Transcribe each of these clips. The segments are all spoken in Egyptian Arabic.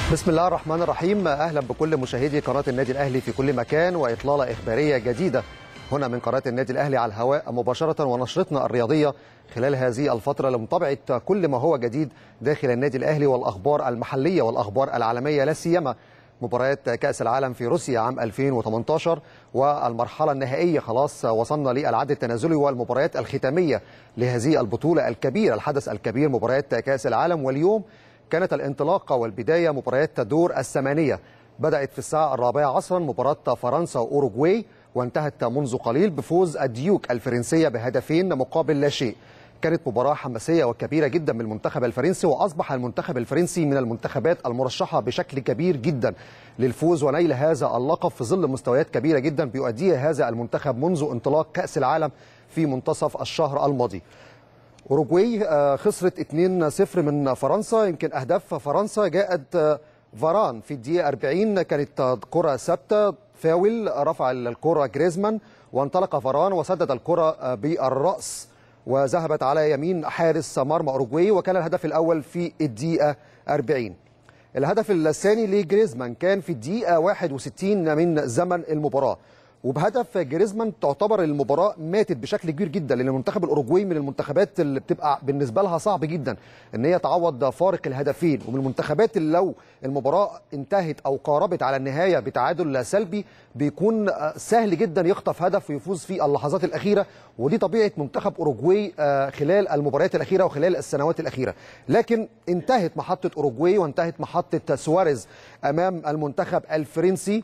بسم الله الرحمن الرحيم اهلا بكل مشاهدي قناه النادي الاهلي في كل مكان واطلاله اخباريه جديده هنا من قناه النادي الاهلي على الهواء مباشره ونشرتنا الرياضيه خلال هذه الفتره لمتابعه كل ما هو جديد داخل النادي الاهلي والاخبار المحليه والاخبار العالميه لا سيما مباريات كاس العالم في روسيا عام 2018 والمرحله النهائيه خلاص وصلنا للعد التنازلي والمباريات الختاميه لهذه البطوله الكبيره الحدث الكبير مباريات كاس العالم واليوم كانت الانطلاقه والبدايه مباريات دور الثمانيه بدات في الساعه الرابعه عصرا مباراه فرنسا واوروغواي وانتهت منذ قليل بفوز الديوك الفرنسيه بهدفين مقابل لا شيء كانت مباراة حماسية وكبيرة جدا من المنتخب الفرنسي وأصبح المنتخب الفرنسي من المنتخبات المرشحة بشكل كبير جدا للفوز ونيل هذا اللقب في ظل مستويات كبيرة جدا بيؤديها هذا المنتخب منذ انطلاق كأس العالم في منتصف الشهر الماضي أوروجواي خسرت 2-0 من فرنسا يمكن أهداف فرنسا جاءت فاران في الدقيقة 40 كانت كرة ثابتة فاول رفع الكرة جريزمان وانطلق فاران وسدد الكرة بالرأس وذهبت على يمين حارس مرمى أوروجواي وكان الهدف الأول في الدقيقة 40 الهدف الثاني لجريزمان كان في الدقيقة 61 من زمن المباراة وبهدف جريزمان تعتبر المباراه ماتت بشكل كبير جدا لان المنتخب الاوروجواي من المنتخبات اللي بتبقى بالنسبه لها صعب جدا ان هي تعوض فارق الهدفين ومن المنتخبات اللي لو المباراه انتهت او قاربت على النهايه بتعادل سلبي بيكون سهل جدا يخطف هدف ويفوز في اللحظات الاخيره ودي طبيعه منتخب اوروجواي خلال المباريات الاخيره وخلال السنوات الاخيره لكن انتهت محطه اوروجواي وانتهت محطه سواريز امام المنتخب الفرنسي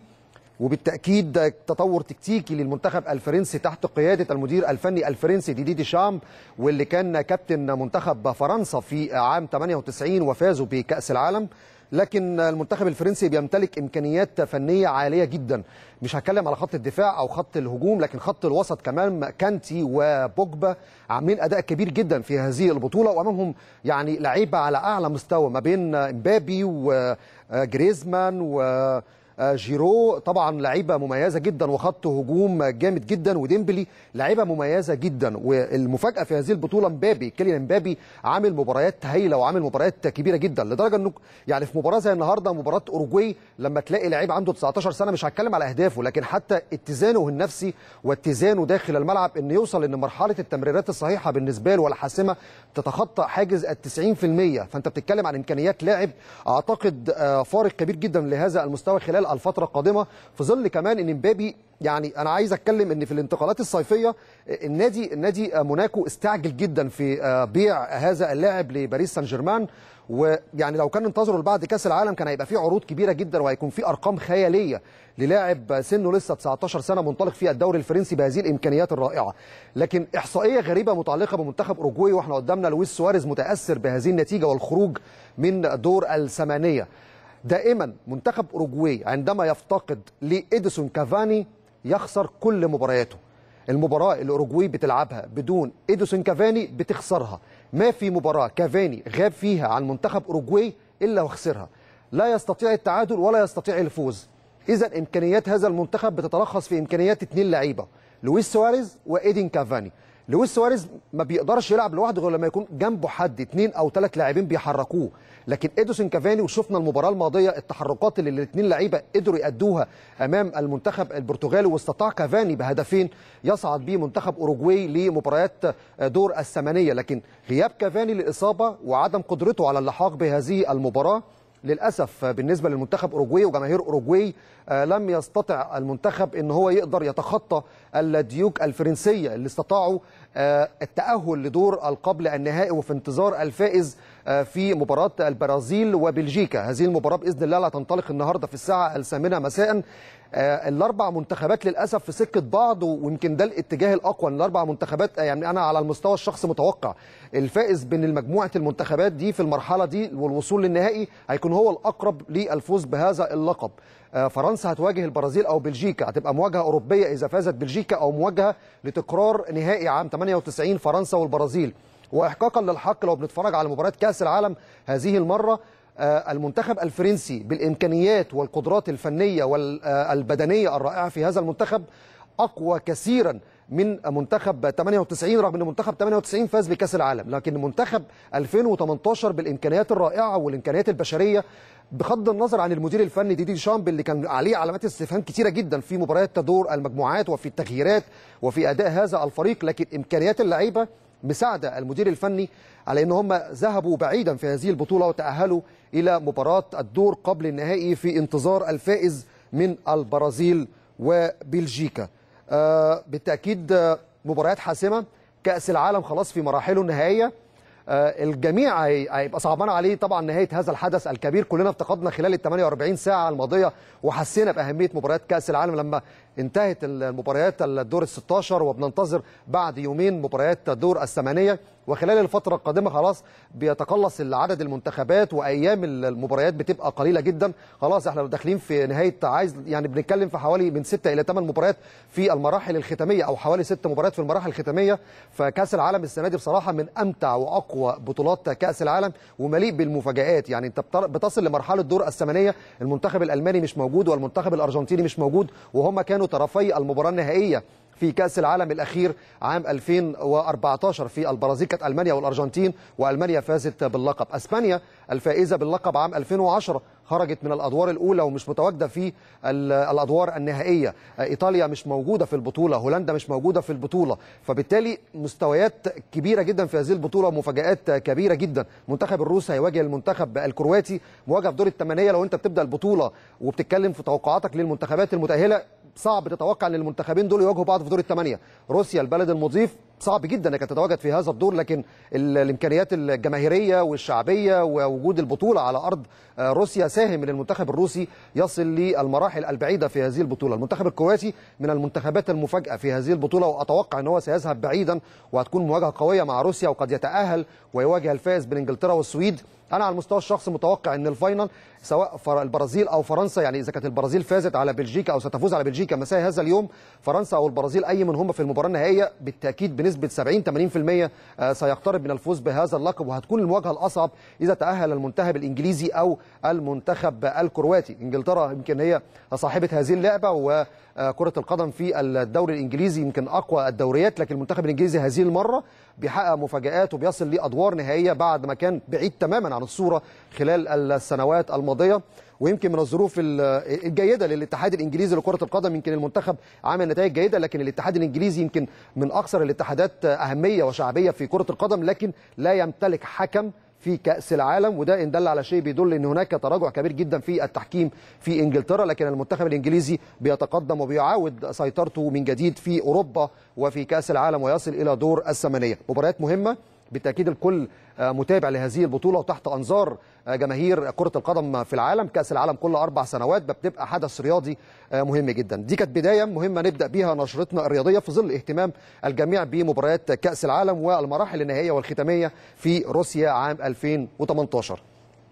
وبالتاكيد تطور تكتيكي للمنتخب الفرنسي تحت قياده المدير الفني الفرنسي ديدي دي شام واللي كان كابتن منتخب فرنسا في عام 98 وفازوا بكاس العالم لكن المنتخب الفرنسي بيمتلك امكانيات فنيه عاليه جدا مش هتكلم على خط الدفاع او خط الهجوم لكن خط الوسط كمان كانتي وبوجبا عاملين اداء كبير جدا في هذه البطوله وامامهم يعني لعيبه على اعلى مستوى ما بين امبابي وجريزمان و جيرو طبعا لعيبه مميزه جدا وخط هجوم جامد جدا وديمبلي لعيبه مميزه جدا والمفاجاه في هذه البطوله مبابي كيليان مبابي عامل مباريات هايله وعامل مباريات كبيره جدا لدرجه انه يعني في مباراه زي النهارده مباراه اوروجواي لما تلاقي لعيب عنده 19 سنه مش هتكلم على اهدافه لكن حتى اتزانه النفسي واتزانه داخل الملعب ان يوصل ان مرحله التمريرات الصحيحه بالنسبه له والحاسمه تتخطى حاجز ال 90% فانت بتتكلم عن امكانيات لاعب اعتقد فارق كبير جدا لهذا المستوى خلال الفتره القادمه في ظل كمان ان مبابي يعني انا عايز اتكلم ان في الانتقالات الصيفيه النادي النادي موناكو استعجل جدا في بيع هذا اللاعب لباريس سان جيرمان ويعني لو كان انتظروا لبعد كاس العالم كان هيبقى في عروض كبيره جدا وهيكون في ارقام خياليه للاعب سنه لسه 19 سنه منطلق في الدوري الفرنسي بهذه الامكانيات الرائعه لكن احصائيه غريبه متعلقه بمنتخب اوروجواي واحنا قدامنا لويس سواريز متاثر بهذه النتيجه والخروج من دور الثمانيه دائما منتخب اوروجواي عندما يفتقد لإديسون كافاني يخسر كل مبارياته المباراة اللي أوروجواي بتلعبها بدون إديسون كافاني بتخسرها ما في مباراة كافاني غاب فيها عن منتخب أوروجواي إلا وخسرها لا يستطيع التعادل ولا يستطيع الفوز إذا إمكانيات هذا المنتخب بتتلخص في إمكانيات اثنين لعيبة لويس سواريز وإيدين كافاني لويس سواريز ما بيقدرش يلعب لوحده غير لما يكون جنبه حد اثنين او ثلاث لاعبين بيحركوه لكن ادوسن كافاني وشفنا المباراه الماضيه التحركات اللي الاثنين لعيبه قدروا يادوها امام المنتخب البرتغالي واستطاع كافاني بهدفين يصعد بيه منتخب اوروجواي لمباريات دور الثمانيه لكن غياب كافاني للاصابه وعدم قدرته على اللحاق بهذه المباراه للاسف بالنسبه للمنتخب اوروجواي وجماهير اوروجواي لم يستطع المنتخب ان هو يقدر يتخطى الديوك الفرنسيه اللي استطاعوا التاهل لدور القبل النهائي وفي انتظار الفائز في مباراه البرازيل وبلجيكا هذه المباراه باذن الله لا تنطلق النهارده في الساعه الثامنه مساء الاربع منتخبات للاسف في سكه بعض ويمكن ده الاتجاه الاقوى ان الاربع منتخبات يعني انا على المستوى الشخصي متوقع الفائز بين مجموعه المنتخبات دي في المرحله دي والوصول للنهائي هيكون هو الاقرب للفوز بهذا اللقب فرنسا هتواجه البرازيل او بلجيكا هتبقى مواجهه اوروبيه اذا فازت بلجيكا او مواجهه لتكرار نهائي عام 98 فرنسا والبرازيل واحقاقا للحق لو بنتفرج على مباراه كاس العالم هذه المره المنتخب الفرنسي بالامكانيات والقدرات الفنيه والبدنيه الرائعه في هذا المنتخب اقوى كثيرا من منتخب 98 رغم ان منتخب 98 فاز بكاس العالم لكن منتخب 2018 بالامكانيات الرائعه والامكانيات البشريه بغض النظر عن المدير الفني ديدي شامب اللي كان عليه علامات استفهام كثيره جدا في مباريات دور المجموعات وفي التغييرات وفي اداء هذا الفريق لكن امكانيات اللعيبه مساعده المدير الفني على ان هم ذهبوا بعيدا في هذه البطوله وتاهلوا الى مباراه الدور قبل النهائي في انتظار الفائز من البرازيل وبلجيكا آه بالتاكيد آه مباريات حاسمه كاس العالم خلاص في مراحله النهائيه آه الجميع هيبقى صعبان عليه طبعا نهايه هذا الحدث الكبير كلنا افتقدنا خلال ال 48 ساعه الماضيه وحسينا باهميه مباريات كاس العالم لما انتهت المباريات الدور ال 16 وبننتظر بعد يومين مباريات دور الثمانيه وخلال الفتره القادمه خلاص بيتقلص عدد المنتخبات وايام المباريات بتبقى قليله جدا خلاص احنا داخلين في نهايه عايز يعني بنتكلم في حوالي من 6 الى 8 مباريات في المراحل الختاميه او حوالي 6 مباريات في المراحل الختاميه فكاس العالم السنه دي بصراحه من امتع واقوى بطولات كاس العالم ومليء بالمفاجات يعني انت بتصل لمرحله دور الثمانيه المنتخب الالماني مش موجود والمنتخب الارجنتيني مش موجود وهم كانوا طرفي المباراه النهائيه في كأس العالم الأخير عام 2014 في البرازيل كانت ألمانيا والأرجنتين وألمانيا فازت باللقب أسبانيا الفائزة باللقب عام 2010 خرجت من الادوار الاولى ومش متواجده في الادوار النهائيه ايطاليا مش موجوده في البطوله هولندا مش موجوده في البطوله فبالتالي مستويات كبيره جدا في هذه البطوله ومفاجات كبيره جدا المنتخب الروسي هيواجه المنتخب الكرواتي مواجهه في دور الثمانيه لو انت بتبدا البطوله وبتتكلم في توقعاتك للمنتخبات المتاهله صعب تتوقع ان المنتخبين دول يواجهوا بعض في دور الثمانيه روسيا البلد المضيف صعب جدا انك تتواجد في هذا الدور لكن الامكانيات الجماهيريه والشعبيه ووجود البطوله على ارض روسيا ساهم من المنتخب الروسي يصل للمراحل البعيده في هذه البطوله المنتخب الكرواتي من المنتخبات المفاجاه في هذه البطوله واتوقع ان هو سيذهب بعيدا وهتكون مواجهه قويه مع روسيا وقد يتاهل ويواجه الفائز بين انجلترا والسويد انا على المستوى الشخصي متوقع ان الفاينل سواء البرازيل او فرنسا يعني اذا كانت البرازيل فازت على بلجيكا او ستفوز على بلجيكا مساء هذا اليوم فرنسا او البرازيل اي منهم في المباراه النهائيه بالتاكيد بنسبه 70 80% سيقترب من الفوز بهذا اللقب وهتكون المواجهه الاصعب اذا تاهل المنتخب الانجليزي او المنتخب الكرواتي انجلترا يمكن هي صاحبه هذه اللعبه و كرة القدم في الدوري الإنجليزي يمكن أقوى الدوريات لكن المنتخب الإنجليزي هذه المرة بيحقق مفاجآت وبيصل لأدوار نهائية بعد ما كان بعيد تماما عن الصورة خلال السنوات الماضية ويمكن من الظروف الجيده للاتحاد الانجليزي لكره القدم يمكن المنتخب عامل نتائج جيده لكن الاتحاد الانجليزي يمكن من اكثر الاتحادات اهميه وشعبيه في كره القدم لكن لا يمتلك حكم في كأس العالم وده إن دل على شيء بيدل أن هناك تراجع كبير جدا في التحكيم في إنجلترا لكن المنتخب الإنجليزي بيتقدم وبيعاود سيطرته من جديد في أوروبا وفي كأس العالم ويصل إلى دور الثمانية مباريات مهمة بالتاكيد الكل متابع لهذه البطوله وتحت انظار جماهير كره القدم في العالم كاس العالم كل اربع سنوات بتبقى حدث رياضي مهم جدا دي كانت بدايه مهمه نبدا بيها نشرتنا الرياضيه في ظل اهتمام الجميع بمباريات كاس العالم والمراحل النهائيه والختاميه في روسيا عام 2018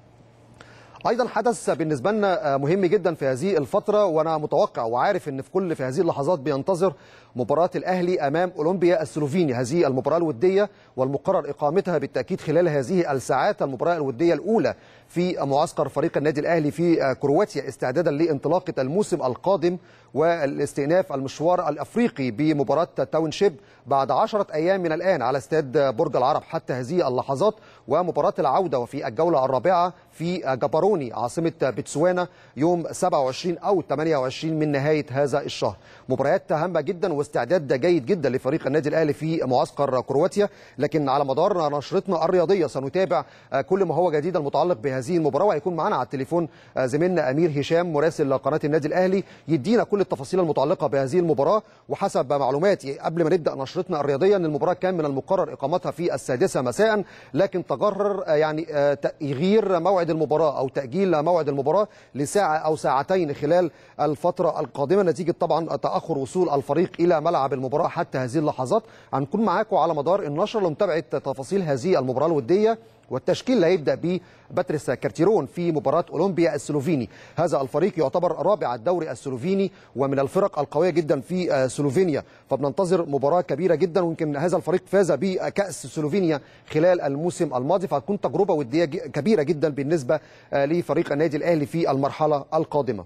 ايضا حدث بالنسبه لنا مهم جدا في هذه الفتره وانا متوقع وعارف ان في كل في هذه اللحظات بينتظر مباراه الاهلي امام اولمبيا السلوفيني هذه المباراه الوديه والمقرر اقامتها بالتاكيد خلال هذه الساعات المباراه الوديه الاولى في معسكر فريق النادي الاهلي في كرواتيا استعدادا لانطلاقه الموسم القادم والاستئناف المشوار الافريقي بمباراه تاونشيب بعد عشرة ايام من الان على استاد برج العرب حتى هذه اللحظات ومباراه العوده وفي الجوله الرابعه في جبروني عاصمه بتسوانا يوم 27 او 28 من نهايه هذا الشهر مباريات هامه جدا واستعداد جيد جدا لفريق النادي الاهلي في معسكر كرواتيا لكن على مدار نشرتنا الرياضيه سنتابع كل ما هو جديد المتعلق بهذه المباراه وهيكون معنا على التليفون زميلنا امير هشام مراسل قناه النادي الاهلي يدينا كل التفاصيل المتعلقه بهذه المباراه وحسب معلوماتي قبل ما نبدا نشرتنا الرياضيه ان المباراه كان من المقرر اقامتها في السادسه مساء لكن تقرر يعني تغيير موعد المباراه او تاجيل موعد المباراه لساعه او ساعتين خلال الفتره القادمه نتيجه طبعا تاخر وصول الفريق الى ملعب المباراه حتى هذه اللحظات هنكون معاكم على مدار النشر لمتابعه تفاصيل هذه المباراه الوديه والتشكيل اللي هيبدا به باتريس كارتيرون في مباراه اولمبيا السلوفيني هذا الفريق يعتبر رابع الدوري السلوفيني ومن الفرق القويه جدا في سلوفينيا فبننتظر مباراه كبيره جدا ويمكن هذا الفريق فاز بكاس سلوفينيا خلال الموسم الماضي فهتكون تجربه وديه كبيره جدا بالنسبه لفريق النادي الاهلي في المرحله القادمه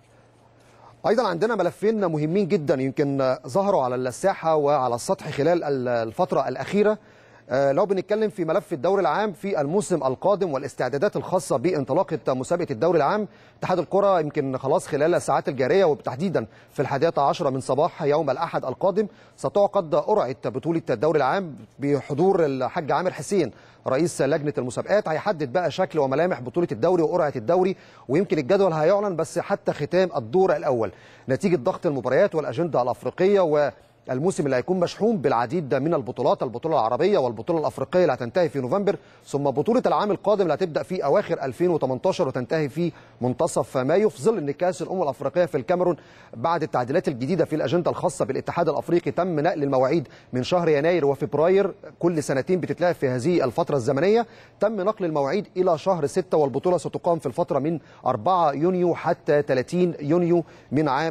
ايضا عندنا ملفين مهمين جدا يمكن ظهروا على الساحه وعلى السطح خلال الفتره الاخيره آه، لو بنتكلم في ملف الدوري العام في الموسم القادم والاستعدادات الخاصه بانطلاقه مسابقه الدوري العام اتحاد الكره يمكن خلاص خلال الساعات الجاريه وتحديدا في الحادية عشرة من صباح يوم الاحد القادم ستعقد قرعه بطوله الدوري العام بحضور الحاج عامر حسين رئيس لجنه المسابقات هيحدد بقى شكل وملامح بطوله الدوري وقرعه الدوري ويمكن الجدول هيعلن بس حتى ختام الدور الاول نتيجه ضغط المباريات والاجنده الافريقيه و الموسم اللي هيكون مشحون بالعديد من البطولات البطوله العربيه والبطوله الافريقيه اللي هتنتهي في نوفمبر ثم بطوله العام القادم اللي هتبدا في اواخر 2018 وتنتهي في منتصف مايو في ظل ان كاس الامم الافريقيه في الكاميرون بعد التعديلات الجديده في الاجنده الخاصه بالاتحاد الافريقي تم نقل المواعيد من شهر يناير وفبراير كل سنتين بتتلعب في هذه الفتره الزمنيه تم نقل المواعيد الى شهر 6 والبطوله ستقام في الفتره من 4 يونيو حتى 30 يونيو من عام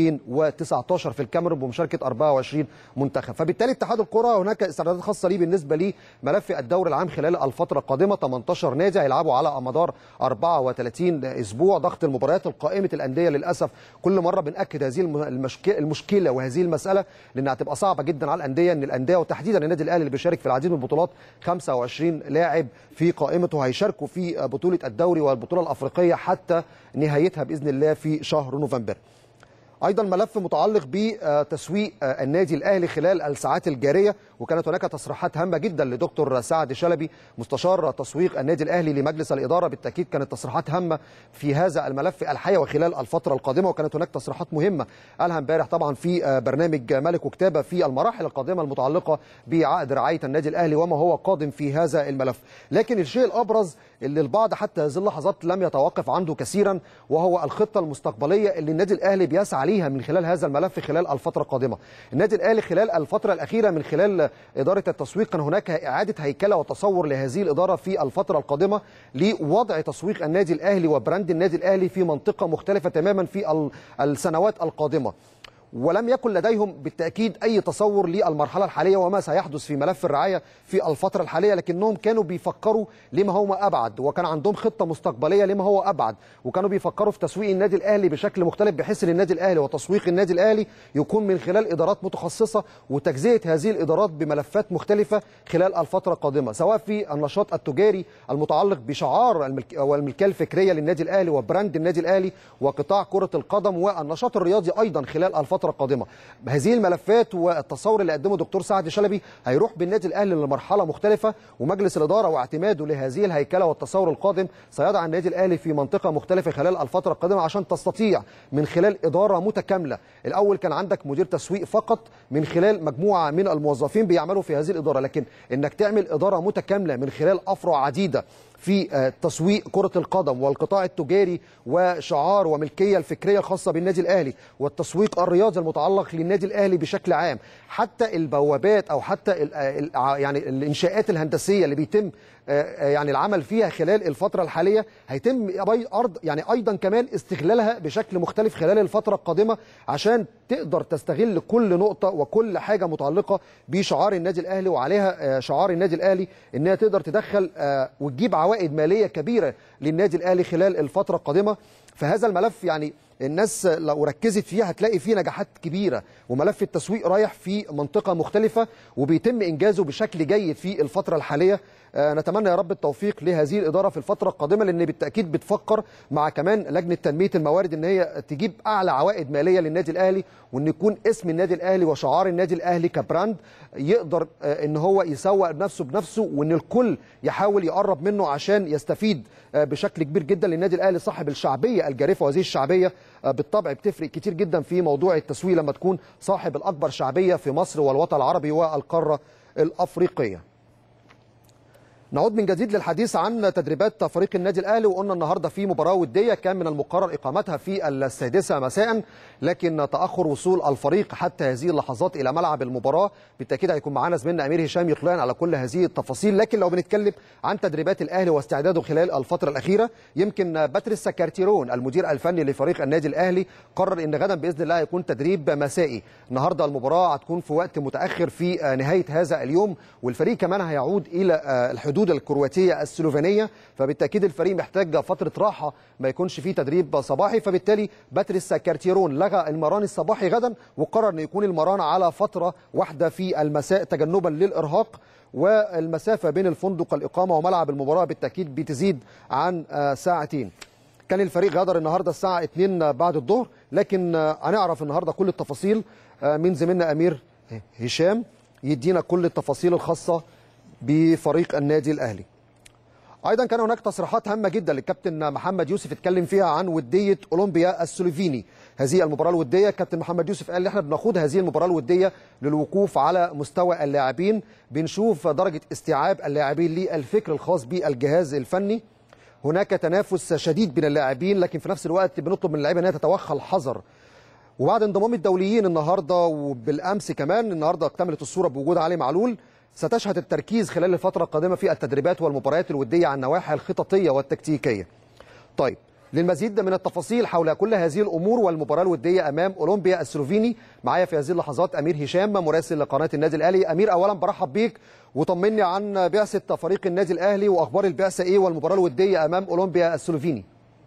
2019 في الكاميرون بمشاركه 24 منتخب فبالتالي اتحاد الكره هناك استعدادات خاصه ليه بالنسبه لملف الدوري العام خلال الفتره القادمه 18 نادي هيلعبوا على مدار 34 اسبوع ضغط المباريات القائمه الانديه للاسف كل مره بناكد هذه المشك- المشكله وهذه المساله لانها هتبقى صعبه جدا على الانديه ان الانديه وتحديدا النادي الاهلي اللي بيشارك في العديد من البطولات 25 لاعب في قائمته هيشاركوا في بطوله الدوري والبطوله الافريقيه حتى نهايتها باذن الله في شهر نوفمبر ايضا ملف متعلق بتسويق النادي الاهلي خلال الساعات الجاريه وكانت هناك تصريحات هامه جدا لدكتور سعد شلبي مستشار تسويق النادي الاهلي لمجلس الاداره بالتاكيد كانت تصريحات هامه في هذا الملف الحقيقه وخلال الفتره القادمه وكانت هناك تصريحات مهمه قالها امبارح طبعا في برنامج ملك وكتابه في المراحل القادمه المتعلقه بعقد رعايه النادي الاهلي وما هو قادم في هذا الملف لكن الشيء الابرز اللي البعض حتى هذه اللحظات لم يتوقف عنده كثيرا وهو الخطه المستقبليه اللي النادي الاهلي بيسعى ليها من خلال هذا الملف خلال الفتره القادمه. النادي الاهلي خلال الفتره الاخيره من خلال اداره التسويق كان هناك اعاده هيكله وتصور لهذه الاداره في الفتره القادمه لوضع تسويق النادي الاهلي وبراند النادي الاهلي في منطقه مختلفه تماما في السنوات القادمه. ولم يكن لديهم بالتاكيد اي تصور للمرحله الحاليه وما سيحدث في ملف الرعايه في الفتره الحاليه لكنهم كانوا بيفكروا لما هو ابعد وكان عندهم خطه مستقبليه لما هو ابعد وكانوا بيفكروا في تسويق النادي الاهلي بشكل مختلف بحيث ان النادي الاهلي وتسويق النادي الاهلي يكون من خلال ادارات متخصصه وتجزئه هذه الادارات بملفات مختلفه خلال الفتره القادمه سواء في النشاط التجاري المتعلق بشعار الملك والملكيه الفكريه للنادي الاهلي وبراند النادي الاهلي وقطاع كره القدم والنشاط الرياضي ايضا خلال الفتره الفتره القادمه هذه الملفات والتصور اللي قدمه دكتور سعد شلبي هيروح بالنادي الاهلي لمرحله مختلفه ومجلس الاداره واعتماده لهذه الهيكله والتصور القادم سيضع النادي الاهلي في منطقه مختلفه خلال الفتره القادمه عشان تستطيع من خلال اداره متكامله الاول كان عندك مدير تسويق فقط من خلال مجموعه من الموظفين بيعملوا في هذه الاداره لكن انك تعمل اداره متكامله من خلال افرع عديده في تسويق كرة القدم والقطاع التجاري وشعار وملكية الفكرية الخاصة بالنادي الأهلي والتسويق الرياضي المتعلق للنادي الأهلي بشكل عام حتى البوابات أو حتى يعني الإنشاءات الهندسية اللي بيتم يعني العمل فيها خلال الفترة الحالية هيتم أرض يعني أيضا كمان استغلالها بشكل مختلف خلال الفترة القادمة عشان تقدر تستغل كل نقطة وكل حاجة متعلقة بشعار النادي الأهلي وعليها شعار النادي الأهلي إنها تقدر تدخل وتجيب عوائد مالية كبيرة للنادي الأهلي خلال الفترة القادمة فهذا الملف يعني الناس لو ركزت فيه هتلاقي فيه نجاحات كبيرة وملف التسويق رايح في منطقة مختلفة وبيتم إنجازه بشكل جيد في الفترة الحالية نتمنى يا رب التوفيق لهذه الإدارة في الفترة القادمة لأن بالتأكيد بتفكر مع كمان لجنة تنمية الموارد إن هي تجيب أعلى عوائد مالية للنادي الأهلي وإن يكون اسم النادي الأهلي وشعار النادي الأهلي كبراند يقدر إن هو يسوق نفسه بنفسه وإن الكل يحاول يقرب منه عشان يستفيد بشكل كبير جدا للنادي الأهلي صاحب الشعبية الجارفة وهذه الشعبية بالطبع بتفرق كتير جدا في موضوع التسويق لما تكون صاحب الأكبر شعبية في مصر والوطن العربي والقارة الأفريقية نعود من جديد للحديث عن تدريبات فريق النادي الاهلي وقلنا النهارده في مباراه وديه كان من المقرر اقامتها في السادسه مساء لكن تاخر وصول الفريق حتى هذه اللحظات الى ملعب المباراه بالتاكيد هيكون معانا زميلنا امير هشام يطلعنا على كل هذه التفاصيل لكن لو بنتكلم عن تدريبات الاهلي واستعداده خلال الفتره الاخيره يمكن باتريس سكارتيرون المدير الفني لفريق النادي الاهلي قرر ان غدا باذن الله هيكون تدريب مسائي النهارده المباراه هتكون في وقت متاخر في نهايه هذا اليوم والفريق كمان هيعود الى الحدود الحدود الكرواتيه السلوفينيه فبالتاكيد الفريق محتاج فتره راحه ما يكونش فيه تدريب صباحي فبالتالي باتريس كارتيرون لغى المران الصباحي غدا وقرر ان يكون المران على فتره واحده في المساء تجنبا للارهاق والمسافه بين الفندق الاقامه وملعب المباراه بالتاكيد بتزيد عن ساعتين كان الفريق غادر النهارده الساعه 2 بعد الظهر لكن هنعرف النهارده كل التفاصيل من زميلنا امير هشام يدينا كل التفاصيل الخاصه بفريق النادي الاهلي ايضا كان هناك تصريحات هامه جدا للكابتن محمد يوسف اتكلم فيها عن وديه اولمبيا السلوفيني هذه المباراه الوديه كابتن محمد يوسف قال احنا بنخوض هذه المباراه الوديه للوقوف على مستوى اللاعبين بنشوف درجه استيعاب اللاعبين للفكر الخاص بالجهاز الفني هناك تنافس شديد بين اللاعبين لكن في نفس الوقت بنطلب من اللعيبه انها تتوخى الحذر وبعد انضمام الدوليين النهارده وبالامس كمان النهارده اكتملت الصوره بوجود علي معلول ستشهد التركيز خلال الفتره القادمه في التدريبات والمباريات الوديه على النواحي الخططيه والتكتيكيه. طيب للمزيد من التفاصيل حول كل هذه الامور والمباراه الوديه امام اولمبيا السلوفيني معايا في هذه اللحظات امير هشام مراسل لقناه النادي الاهلي امير اولا برحب بيك وطمني عن بعثه فريق النادي الاهلي واخبار البعثه ايه والمباراه الوديه امام اولمبيا السلوفيني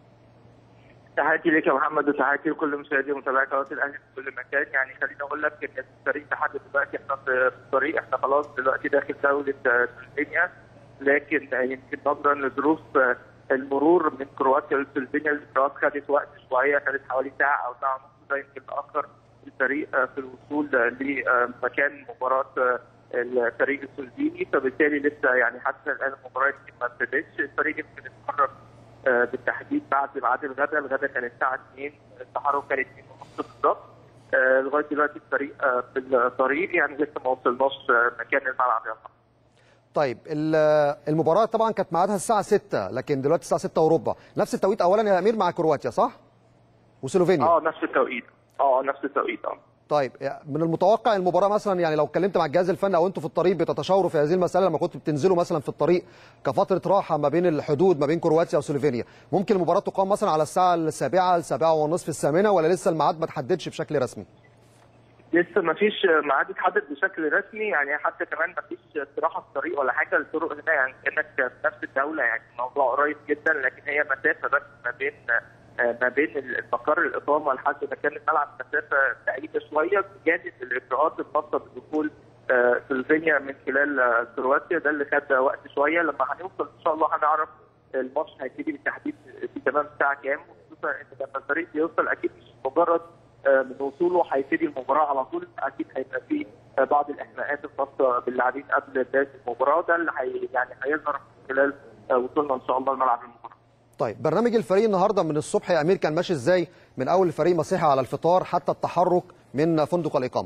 تحياتي لك يا محمد وتحياتي لكل مشاهدي ومتابعي قناه الاهلي في كل مكان يعني خليني اقول لك ان الفريق لحد دلوقتي احنا في الطريق احنا خلاص دلوقتي داخل دوله سلوفينيا لكن يمكن نظرا لظروف المرور من كرواتيا لسلوفينيا الاجراءات خدت وقت شويه خدت حوالي ساعه او ساعه ونص ده يمكن تاخر الفريق في الوصول لمكان مباراه الفريق السلوفيني فبالتالي لسه يعني حتى الان المباراه يمكن ما ابتدتش الفريق يمكن اتحرك بالتحديد بعد ميعاد الغداء، الغداء كان الساعه 2 التحرك كان 2 ونص بالظبط لغايه دلوقتي الفريق في الطريق يعني لسه ما وصلناش مكان الملعب يا طيب المباراه طبعا كانت ميعادها الساعه 6 لكن دلوقتي الساعه 6 وربع نفس التوقيت اولا يا امير مع كرواتيا صح؟ وسلوفينيا اه نفس التوقيت اه نفس التوقيت اه طيب من المتوقع المباراه مثلا يعني لو اتكلمت مع الجهاز الفني او انتوا في الطريق بتتشاوروا في هذه المساله لما كنتوا بتنزلوا مثلا في الطريق كفتره راحه ما بين الحدود ما بين كرواتيا وسلوفينيا ممكن المباراه تقام مثلا على الساعه السابعه السابعه ونصف الثامنه ولا لسه الميعاد ما تحددش بشكل رسمي؟ لسه ما فيش ميعاد اتحدد بشكل رسمي يعني حتى كمان ما فيش استراحه في الطريق ولا حاجه الطرق هنا يعني كانك في نفس الدوله يعني الموضوع قريب جدا لكن هي مسافه بس ما بين ما بين المقر الاقامه لحد مكان الملعب مسافه بعيده شويه بجانب الاجراءات الخاصه بدخول سلوفينيا من خلال كرواتيا ده اللي خد وقت شويه لما هنوصل ان شاء الله هنعرف الماتش هيبتدي بالتحديد في تمام الساعه كام خصوصا ان لما الفريق بيوصل اكيد مش مجرد من وصوله هيبتدي المباراه على طول اكيد هيبقى في بعض الاحماءات الخاصه باللاعبين قبل بدايه المباراه ده اللي هي يعني هيظهر خلال وصولنا ان شاء الله لملعب المباراه. طيب برنامج الفريق النهارده من الصبح يا امير كان ماشي ازاي من اول الفريق مصيحي على الفطار حتى التحرك من فندق الاقامه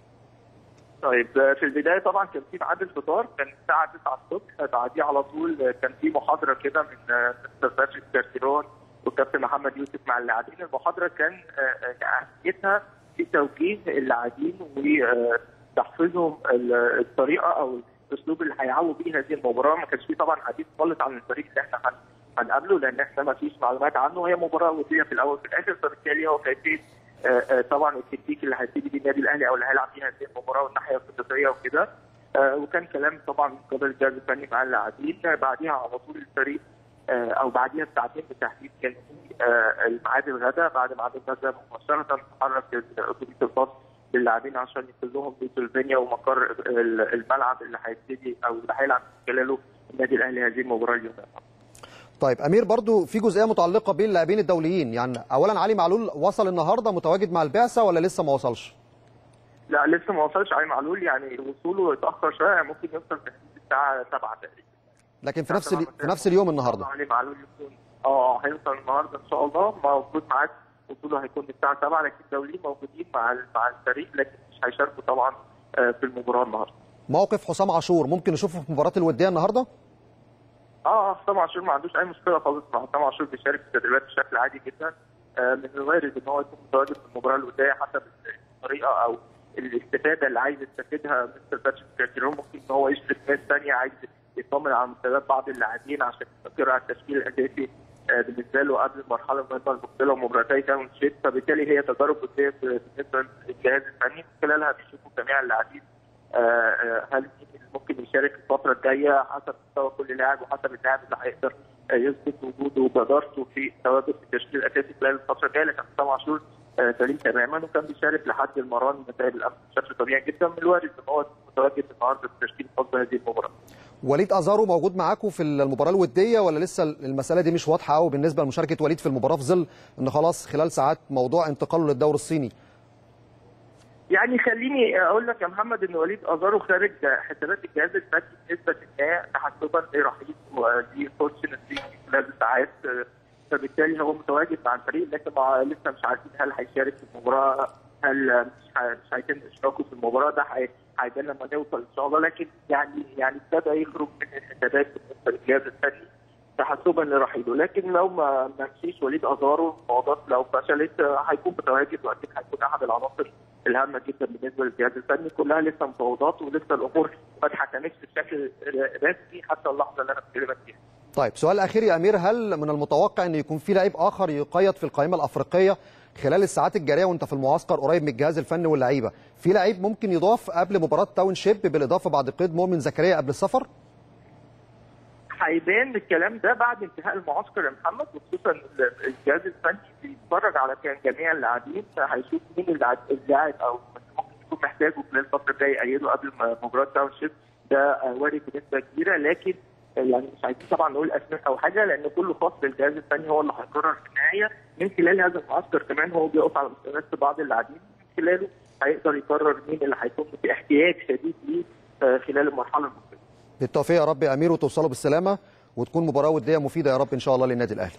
طيب في البدايه طبعا كان في ميعاد الفطار كان الساعه 9 الصبح بعديه على طول كان في محاضره كده من مستر باتريك كارتيرون والكابتن محمد يوسف مع اللاعبين المحاضره كان اهميتها في توجيه اللاعبين وتحفيظهم الطريقه او الاسلوب اللي هيعووا بيه هذه المباراه ما كانش فيه طبعا حديث خالص عن الفريق اللي احنا هنقابله لان احنا ما فيش معلومات عنه هي مباراه وديه في الاول وفي الاخر فبالتالي هو كيفيه طبعا التكتيك اللي هيبتدي بيه النادي الاهلي او اللي هيلعب فيها هذه المباراه والناحيه الخططيه وكده وكان كلام طبعا من قبل الجهاز الفني مع اللاعبين بعديها على طول الفريق او بعديها بساعتين بالتحديد كان في الميعاد الغداء بعد ميعاد الغداء مباشره تحرك الاتوبيس الخاص باللاعبين عشان يوصلهم لسلوفينيا ومقر الملعب اللي هيبتدي او اللي هيلعب خلاله النادي الاهلي هذه المباراه اليوم طيب امير برضو في جزئيه متعلقه باللاعبين الدوليين يعني اولا علي معلول وصل النهارده متواجد مع البعثه ولا لسه ما وصلش؟ لا لسه ما وصلش علي معلول يعني وصوله اتاخر شويه يعني ممكن يوصل الساعه 7 تقريبا لكن في نفس في نفس اليوم النهارده علي معلول يكون اه هيوصل النهارده ان شاء الله موجود معاك وصوله هيكون الساعه 7 لكن الدوليين موجودين مع مع الفريق لكن مش هيشاركوا طبعا في المباراه النهارده موقف حسام عاشور ممكن نشوفه في مباراه الوديه النهارده؟ اه حسام عاشور ما عندوش اي مشكله خالص مع حسام عاشور بيشارك في التدريبات بشكل عادي جدا آه من الوارد ان هو يكون متواجد في المباراه الوديه حسب الطريقه او الاستفاده اللي عايز يستفيدها مستر باتريك كارتيرون ممكن ان هو يشرك ناس ثانيه عايز يطمن على مستويات بعض اللاعبين عشان يستقر على التشكيل الاساسي آه بالنسبه له قبل المرحله المهمه المقبله ومباراتي كاون شيت فبالتالي هي تجارب وديه بالنسبه للجهاز الفني من خلالها بيشوفوا جميع اللاعبين آه هل ممكن يشارك الفتره الجايه حسب مستوى كل لاعب وحسب اللاعب اللي هيقدر يثبت وجوده وجدارته في تواجد في التشكيل الاساسي خلال الفتره الجايه لكن حسام عاشور آه، سليم تماما وكان بيشارك لحد المران نتائج الامس بشكل طبيعي جدا من الوارد ان هو متواجد النهارده في التشكيل الخاص بهذه المباراه. وليد ازارو موجود معاكم في المباراه الوديه ولا لسه المساله دي مش واضحه قوي بالنسبه لمشاركه وليد في المباراه في ظل ان خلاص خلال ساعات موضوع انتقاله للدوري الصيني يعني خليني اقول لك يا محمد ان وليد ازارو خارج حسابات الجهاز الفني بنسبه ما تحسبا لرحيل ولفورتشنتلي خلال ساعات فبالتالي هو متواجد مع الفريق لكن مع لسه مش عارفين هل هيشارك في المباراه هل مش ه- مش هيتم اشراكه في المباراه ده هي- هيبان لما نوصل ان شاء الله لكن يعني يعني ابتدى يخرج من الحسابات بالنسبه للجهاز الفني تحسبا لرحيله لكن لو ما ما مشيش وليد ازارو الموضوع لو فشلت آه، هيكون متواجد واكيد هيكون احد العناصر الهامه جدا بالنسبه للجهاز الفني كلها لسه مفاوضات ولسه الامور ما اتحكمتش بشكل رسمي حتى اللحظه اللي انا بكلمك فيها. طيب سؤال اخير يا امير هل من المتوقع ان يكون في لعيب اخر يقيد في القائمه الافريقيه خلال الساعات الجاريه وانت في المعسكر قريب من الجهاز الفني واللعيبه في لعيب ممكن يضاف قبل مباراه تاون شيب بالاضافه بعد قيد مؤمن زكريا قبل السفر هيبان الكلام ده بعد انتهاء المعسكر يا محمد وخصوصا ال- الجهاز الفني بيتفرج على كان جميع اللاعبين فهيشوف مين اللاعب اللاعب او ممكن يكون محتاجه خلال الفتره الجايه يأيده قبل ما- مباراه تاون شيب ده آه، وارد بنسبه كبيره لكن آه، يعني مش عايزين طبعا نقول اسماء او حاجه لان كله خاص بالجهاز الفني هو اللي هيقرر في النهايه من خلال هذا المعسكر كمان هو بيقف على مستويات بعض اللاعبين من خلاله هيقدر يقرر مين اللي هيكون في احتياج شديد ليه آه، خلال المرحله المقبله. بالتوفيق يا رب يا امير وتوصلوا بالسلامه وتكون مباراه وديه مفيده يا رب ان شاء الله للنادي الاهلي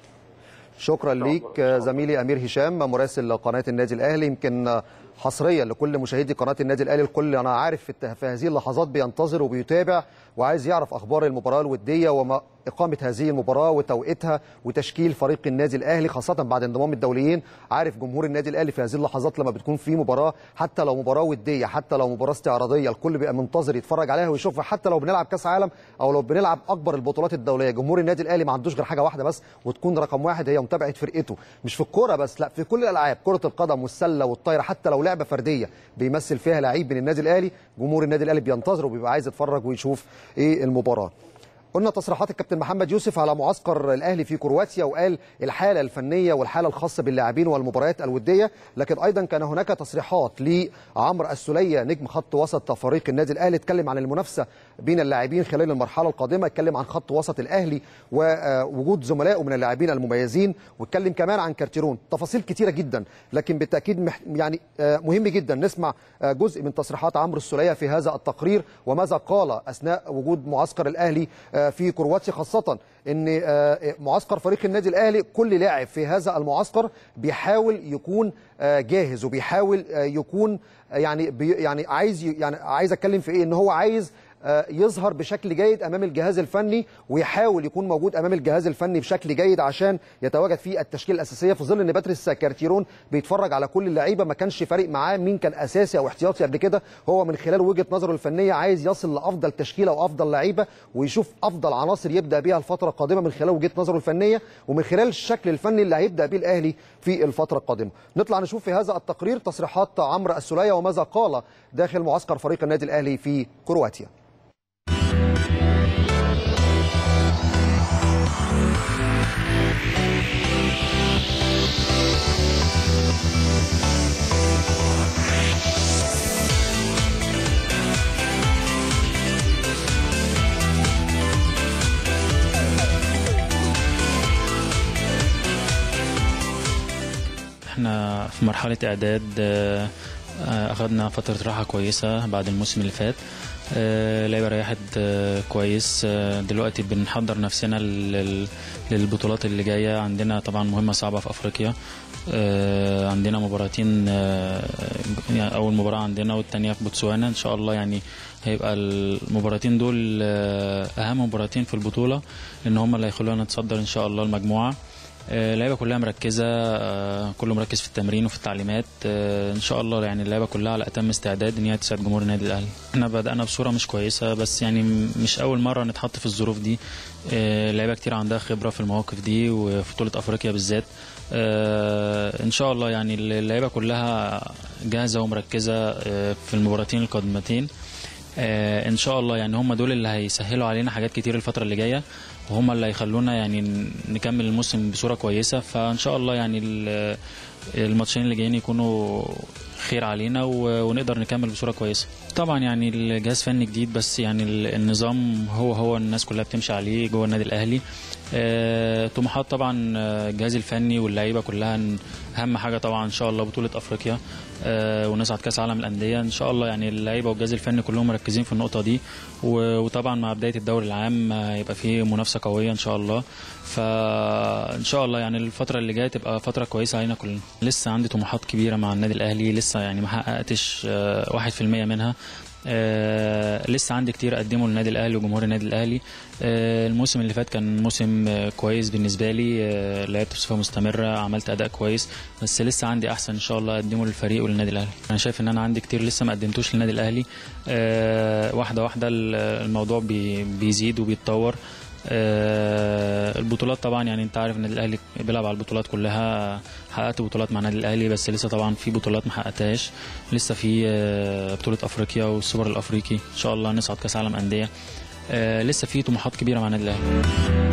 شكرا الله، ليك إن شاء الله. زميلي امير هشام مراسل قناه النادي الاهلي يمكن حصريا لكل مشاهدي قناه النادي الاهلي الكل انا عارف في الت- في هذه اللحظات بينتظر وبيتابع وعايز يعرف اخبار المباراه الوديه وما اقامه هذه المباراه وتوقيتها وتشكيل فريق النادي الاهلي خاصه بعد انضمام الدوليين عارف جمهور النادي الاهلي في هذه اللحظات لما بتكون في مباراه حتى لو مباراه وديه حتى لو مباراه استعراضيه الكل بيبقى منتظر يتفرج عليها ويشوفها حتى لو بنلعب كاس عالم او لو بنلعب اكبر البطولات الدوليه جمهور النادي الاهلي ما عندوش غير حاجه واحده بس وتكون رقم واحد هي متابعه فرقته مش في الكوره بس لا في كل الالعاب كره القدم والسله والطايره حتى لو لعبه فرديه بيمثل فيها لعيب من النادي الاهلي جمهور النادي الاهلي بينتظر وبيبقى عايز يتفرج ويشوف ايه المباراه قلنا تصريحات الكابتن محمد يوسف على معسكر الاهلي في كرواتيا وقال الحاله الفنيه والحاله الخاصه باللاعبين والمباريات الوديه لكن ايضا كان هناك تصريحات لعمرو السوليه نجم خط وسط فريق النادي الاهلي اتكلم عن المنافسه بين اللاعبين خلال المرحله القادمه اتكلم عن خط وسط الاهلي ووجود زملائه من اللاعبين المميزين واتكلم كمان عن كارتيرون تفاصيل كتيره جدا لكن بالتاكيد مح يعني آه، مهم جدا نسمع آه، جزء من تصريحات عمرو السوليه في هذا التقرير وماذا قال اثناء وجود معسكر الاهلي آه، في كرواتيا خاصه ان آه، معسكر فريق النادي الاهلي كل لاعب في هذا المعسكر بيحاول يكون آه، جاهز وبيحاول آه، يكون آه، يعني بي يعني عايز ي- يعني عايز اتكلم في ايه ان هو عايز آه، يظهر بشكل جيد امام الجهاز الفني ويحاول يكون موجود امام الجهاز الفني بشكل جيد عشان يتواجد في التشكيله الاساسيه في ظل ان باتريس كارتيرون بيتفرج على كل اللعيبه ما كانش فارق معاه مين كان اساسي او احتياطي قبل كده هو من خلال وجهه نظره الفنيه عايز يصل لافضل تشكيله وافضل لعيبه ويشوف افضل عناصر يبدا بيها الفتره القادمه من خلال وجهه نظره الفنيه ومن خلال الشكل الفني اللي هيبدا بيه الاهلي في الفتره القادمه نطلع نشوف في هذا التقرير تصريحات عمرو السوليه وماذا قال داخل معسكر فريق النادي الاهلي في كرواتيا احنا في مرحلة إعداد آه، آه، أخدنا فترة راحة كويسة بعد الموسم اللي فات آه، اللعيبة ريحت آه، كويس آه، دلوقتي بنحضر نفسنا لل- للبطولات اللي جاية عندنا طبعا مهمة صعبة في أفريقيا آه، عندنا مباراتين آه، يعني أول مباراة عندنا والتانية في بوتسوانا إن شاء الله يعني هيبقى المباراتين دول آه، أهم مباراتين في البطولة لأن هم اللي هيخلونا نتصدر إن شاء الله المجموعة آه، اللعيبه كلها مركزه آه، كله مركز في التمرين وفي التعليمات آه، ان شاء الله يعني اللعيبه كلها على اتم استعداد ان هي تساعد جمهور النادي الاهلي احنا بدانا بصوره مش كويسه بس يعني م- مش اول مره نتحط في الظروف دي آه، لعيبه كتير عندها خبره في المواقف دي وفي بطوله افريقيا بالذات آه، ان شاء الله يعني اللعيبه كلها جاهزه ومركزه آه، في المباراتين القادمتين آه، ان شاء الله يعني هم دول اللي هيسهلوا علينا حاجات كتير الفتره اللي جايه وهم اللي هيخلونا يعني ن- نكمل الموسم بصوره كويسه فان شاء الله يعني ال- الماتشين اللي جايين يكونوا خير علينا و- ونقدر نكمل بصوره كويسه طبعا يعني الجهاز فني جديد بس يعني ال- النظام هو هو الناس كلها بتمشي عليه جوه النادي الاهلي آه، طموحات طبعا آه، الجهاز الفني واللعيبه كلها ن- اهم حاجه طبعا ان شاء الله بطوله افريقيا آه، ونصعد كاس عالم الانديه ان شاء الله يعني اللعيبه والجهاز الفني كلهم مركزين في النقطه دي و- وطبعا مع بدايه الدوري العام آه، هيبقى فيه منافسه قويه ان شاء الله فان شاء الله يعني الفتره اللي جايه تبقى فتره كويسه علينا كلنا لسه عندي طموحات كبيره مع النادي الاهلي لسه يعني ما حققتش آه، واحد في المية منها آه لسه عندي كتير اقدمه للنادي الاهلي وجمهور النادي الاهلي آه الموسم اللي فات كان موسم آه كويس بالنسبه لي آه لعبت بصفه مستمره عملت اداء كويس بس لسه عندي احسن ان شاء الله اقدمه للفريق وللنادي الاهلي انا شايف ان انا عندي كتير لسه ما قدمتوش للنادي الاهلي آه واحده واحده الموضوع بي بيزيد وبيتطور آه، البطولات طبعا يعني انت عارف ان النادي الاهلي بيلعب على البطولات كلها حققت بطولات مع النادي الاهلي بس لسه طبعا في بطولات ما حققتهاش لسه في آه، بطوله افريقيا والسوبر الافريقي ان شاء الله نصعد كاس عالم انديه آه، لسه في طموحات كبيره مع النادي الاهلي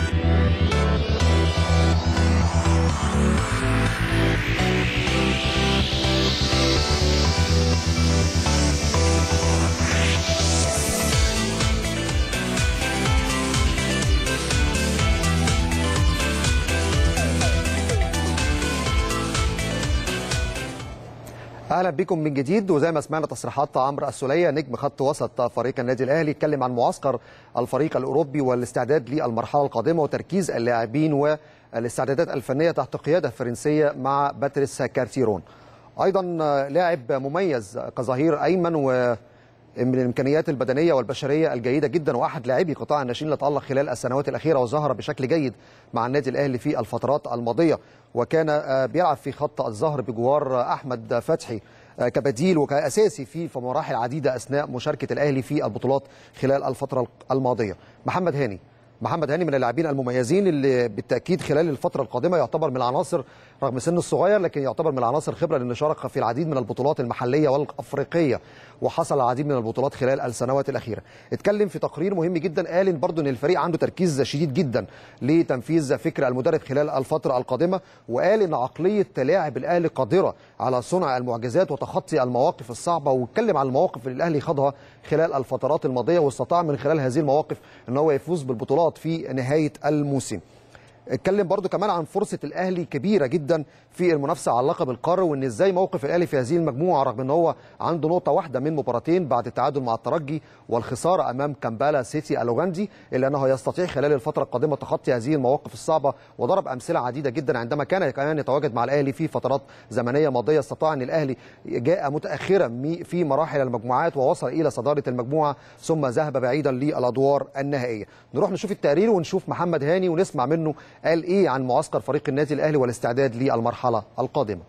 اهلا بكم من جديد وزي ما سمعنا تصريحات عمرو السوليه نجم خط وسط فريق النادي الاهلي اتكلم عن معسكر الفريق الاوروبي والاستعداد للمرحله القادمه وتركيز اللاعبين والاستعدادات الفنيه تحت قياده فرنسيه مع باتريس كارتيرون ايضا لاعب مميز كظهير ايمن و من الامكانيات البدنيه والبشريه الجيده جدا واحد لاعبي قطاع الناشئين اللي تالق خلال السنوات الاخيره وظهر بشكل جيد مع النادي الاهلي في الفترات الماضيه وكان آه، بيلعب في خط الظهر بجوار احمد فتحي آه، كبديل وكاساسي في في مراحل عديده اثناء مشاركه الاهلي في البطولات خلال الفتره الماضيه محمد هاني محمد هاني من اللاعبين المميزين اللي بالتاكيد خلال الفتره القادمه يعتبر من العناصر رغم سنه الصغير لكن يعتبر من العناصر خبره لانه شارك في العديد من البطولات المحليه والافريقيه وحصل على العديد من البطولات خلال السنوات الاخيره. اتكلم في تقرير مهم جدا قال ان برضه ان الفريق عنده تركيز شديد جدا لتنفيذ فكر المدرب خلال الفتره القادمه وقال ان عقليه لاعب الاهلي قادره على صنع المعجزات وتخطي المواقف الصعبه واتكلم عن المواقف اللي الاهلي خاضها خلال الفترات الماضيه واستطاع من خلال هذه المواقف ان هو يفوز بالبطولات في نهايه الموسم. اتكلم برضو كمان عن فرصة الأهلي كبيرة جدا في المنافسة على لقب القارة وإن إزاي موقف الأهلي في هذه المجموعة رغم إن هو عنده نقطة واحدة من مباراتين بعد التعادل مع الترجي والخسارة أمام كامبالا سيتي الأوغندي إلا أنه يستطيع خلال الفترة القادمة تخطي هذه المواقف الصعبة وضرب أمثلة عديدة جدا عندما كان كمان يتواجد مع الأهلي في فترات زمنية ماضية استطاع أن الأهلي جاء متأخرا مي- في مراحل المجموعات ووصل إلى صدارة المجموعة ثم ذهب بعيدا للأدوار النهائية نروح نشوف التقرير ونشوف محمد هاني ونسمع منه قال إيه عن معسكر فريق النادي الأهلي والاستعداد للمرحلة القادمة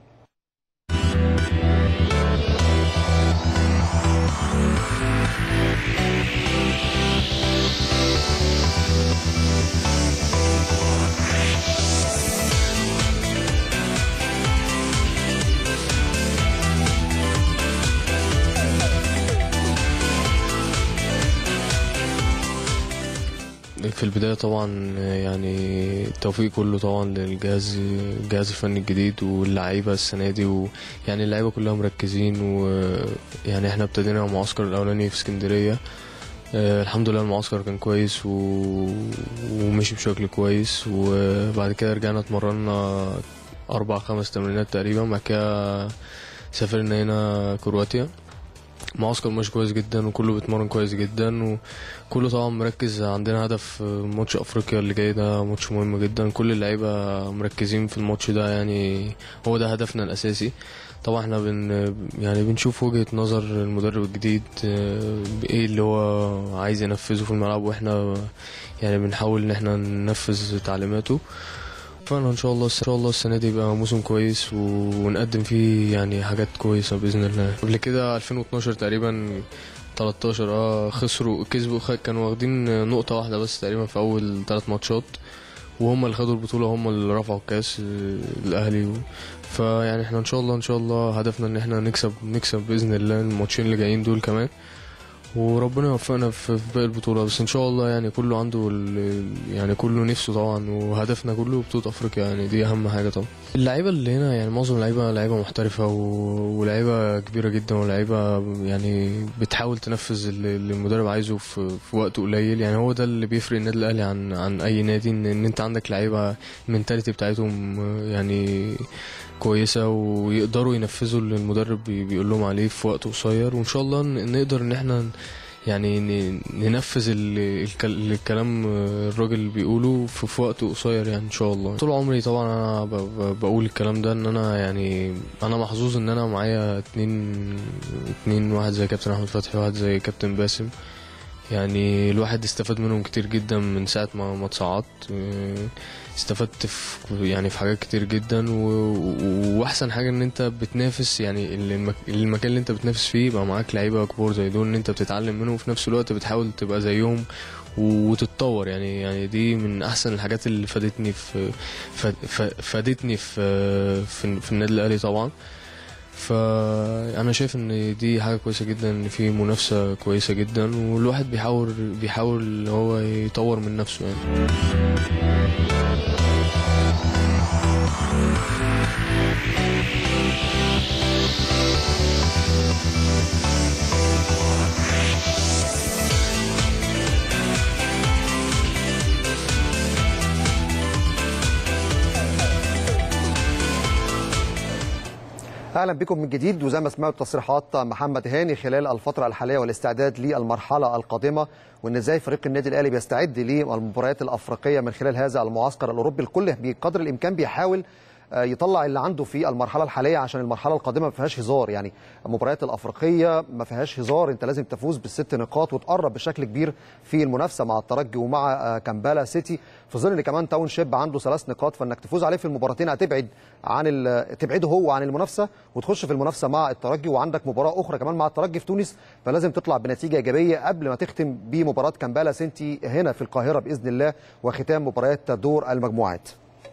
في البداية طبعا يعني التوفيق كله طبعا للجهاز الجهاز الفني الجديد واللعيبة السنة دي ويعني اللعيبة كلها مركزين ويعني احنا ابتدينا المعسكر الأولاني في اسكندرية آه، الحمد لله المعسكر كان كويس و... ومشي بشكل كويس وبعد كده رجعنا اتمرنا أربع خمس تمرينات تقريبا بعد كده سافرنا هنا كرواتيا معسكر ماشي كويس جدا وكله بيتمرن كويس جدا وكله طبعا مركز عندنا هدف ماتش افريقيا اللي جاي ده ماتش مهم جدا كل اللعيبه مركزين في الماتش ده يعني هو ده هدفنا الاساسي طبعا احنا بن يعني بنشوف وجهه نظر المدرب الجديد آه، ايه اللي هو عايز ينفذه في الملعب واحنا يعني بنحاول ان احنا ننفذ تعليماته فانا ان شاء الله ان شاء الله السنه دي يبقى موسم كويس و- ونقدم فيه يعني حاجات كويسه باذن الله قبل كده 2012 تقريبا 13 اه خسروا كسبوا خ- كانوا واخدين نقطه واحده بس تقريبا في اول ثلاث ماتشات وهم اللي خدوا البطوله هم اللي رفعوا الكاس آه، الاهلي و... فيعني احنا ان شاء الله ان شاء الله هدفنا ان احنا نكسب نكسب باذن الله الماتشين اللي جايين دول كمان وربنا يوفقنا في في باقي البطولة بس ان شاء الله يعني كله عنده ال- يعني كله نفسه طبعا وهدفنا كله بطولة افريقيا يعني دي اهم حاجة طبعا اللعيبة اللي هنا يعني معظم اللعيبة لعيبة محترفة و- ولاعيبة كبيرة جدا ولاعيبة يعني بتحاول تنفذ اللي اللي المدرب عايزه في, في وقت قليل يعني هو ده اللي بيفرق النادي الاهلي عن عن اي نادي ان, إن انت عندك لعيبة المنتاليتي بتاعتهم يعني كويسة ويقدروا ينفذوا اللي المدرب بي- بيقول لهم عليه في وقت قصير وإن شاء الله ن- نقدر إن احنا يعني ن- ننفذ ال- الكل- الكلام الراجل اللي بيقوله في, في وقت قصير يعني إن شاء الله طول عمري طبعا أنا ب- ب- بقول الكلام ده إن أنا يعني أنا محظوظ إن أنا معايا اتنين اتنين واحد زي كابتن أحمد فتحي وواحد زي كابتن باسم يعني الواحد استفاد منهم كتير جدا من ساعة ما ما اتصعدت اه، استفدت في يعني في حاجات كتير جدا و... و- واحسن حاجة ان انت بتنافس يعني المك... المكان اللي انت بتنافس فيه يبقى معاك لعيبة كبار زي دول ان انت بتتعلم منهم وفي نفس الوقت بتحاول تبقى زيهم وتتطور يعني يعني دي من احسن الحاجات اللي فادتني في ف- ف- فادتني في في, في النادي الاهلي طبعا فانا شايف ان دي حاجه كويسه جدا ان في منافسه كويسه جدا والواحد بيحاول بيحاول ان هو يطور من نفسه يعني اهلا بكم من جديد وزي ما سمعتوا تصريحات محمد هاني خلال الفتره الحاليه والاستعداد للمرحله القادمه وان ازاي فريق النادي الاهلي بيستعد للمباريات الافريقيه من خلال هذا المعسكر الاوروبي الكل بقدر الامكان بيحاول آه، يطلع اللي عنده في المرحله الحاليه عشان المرحله القادمه ما فيهاش هزار يعني المباريات الافريقيه ما فيهاش هزار انت لازم تفوز بالست نقاط وتقرب بشكل كبير في المنافسه مع الترجي ومع آه، كامبالا سيتي في ظل ان كمان تاون شيب عنده ثلاث نقاط فانك تفوز عليه في المباراتين هتبعد عن ال- تبعده هو عن المنافسه وتخش في المنافسه مع الترجي وعندك مباراه اخرى كمان مع الترجي في تونس فلازم تطلع بنتيجه ايجابيه قبل ما تختم بمباراه كامبالا سيتي هنا في القاهره باذن الله وختام مباريات دور المجموعات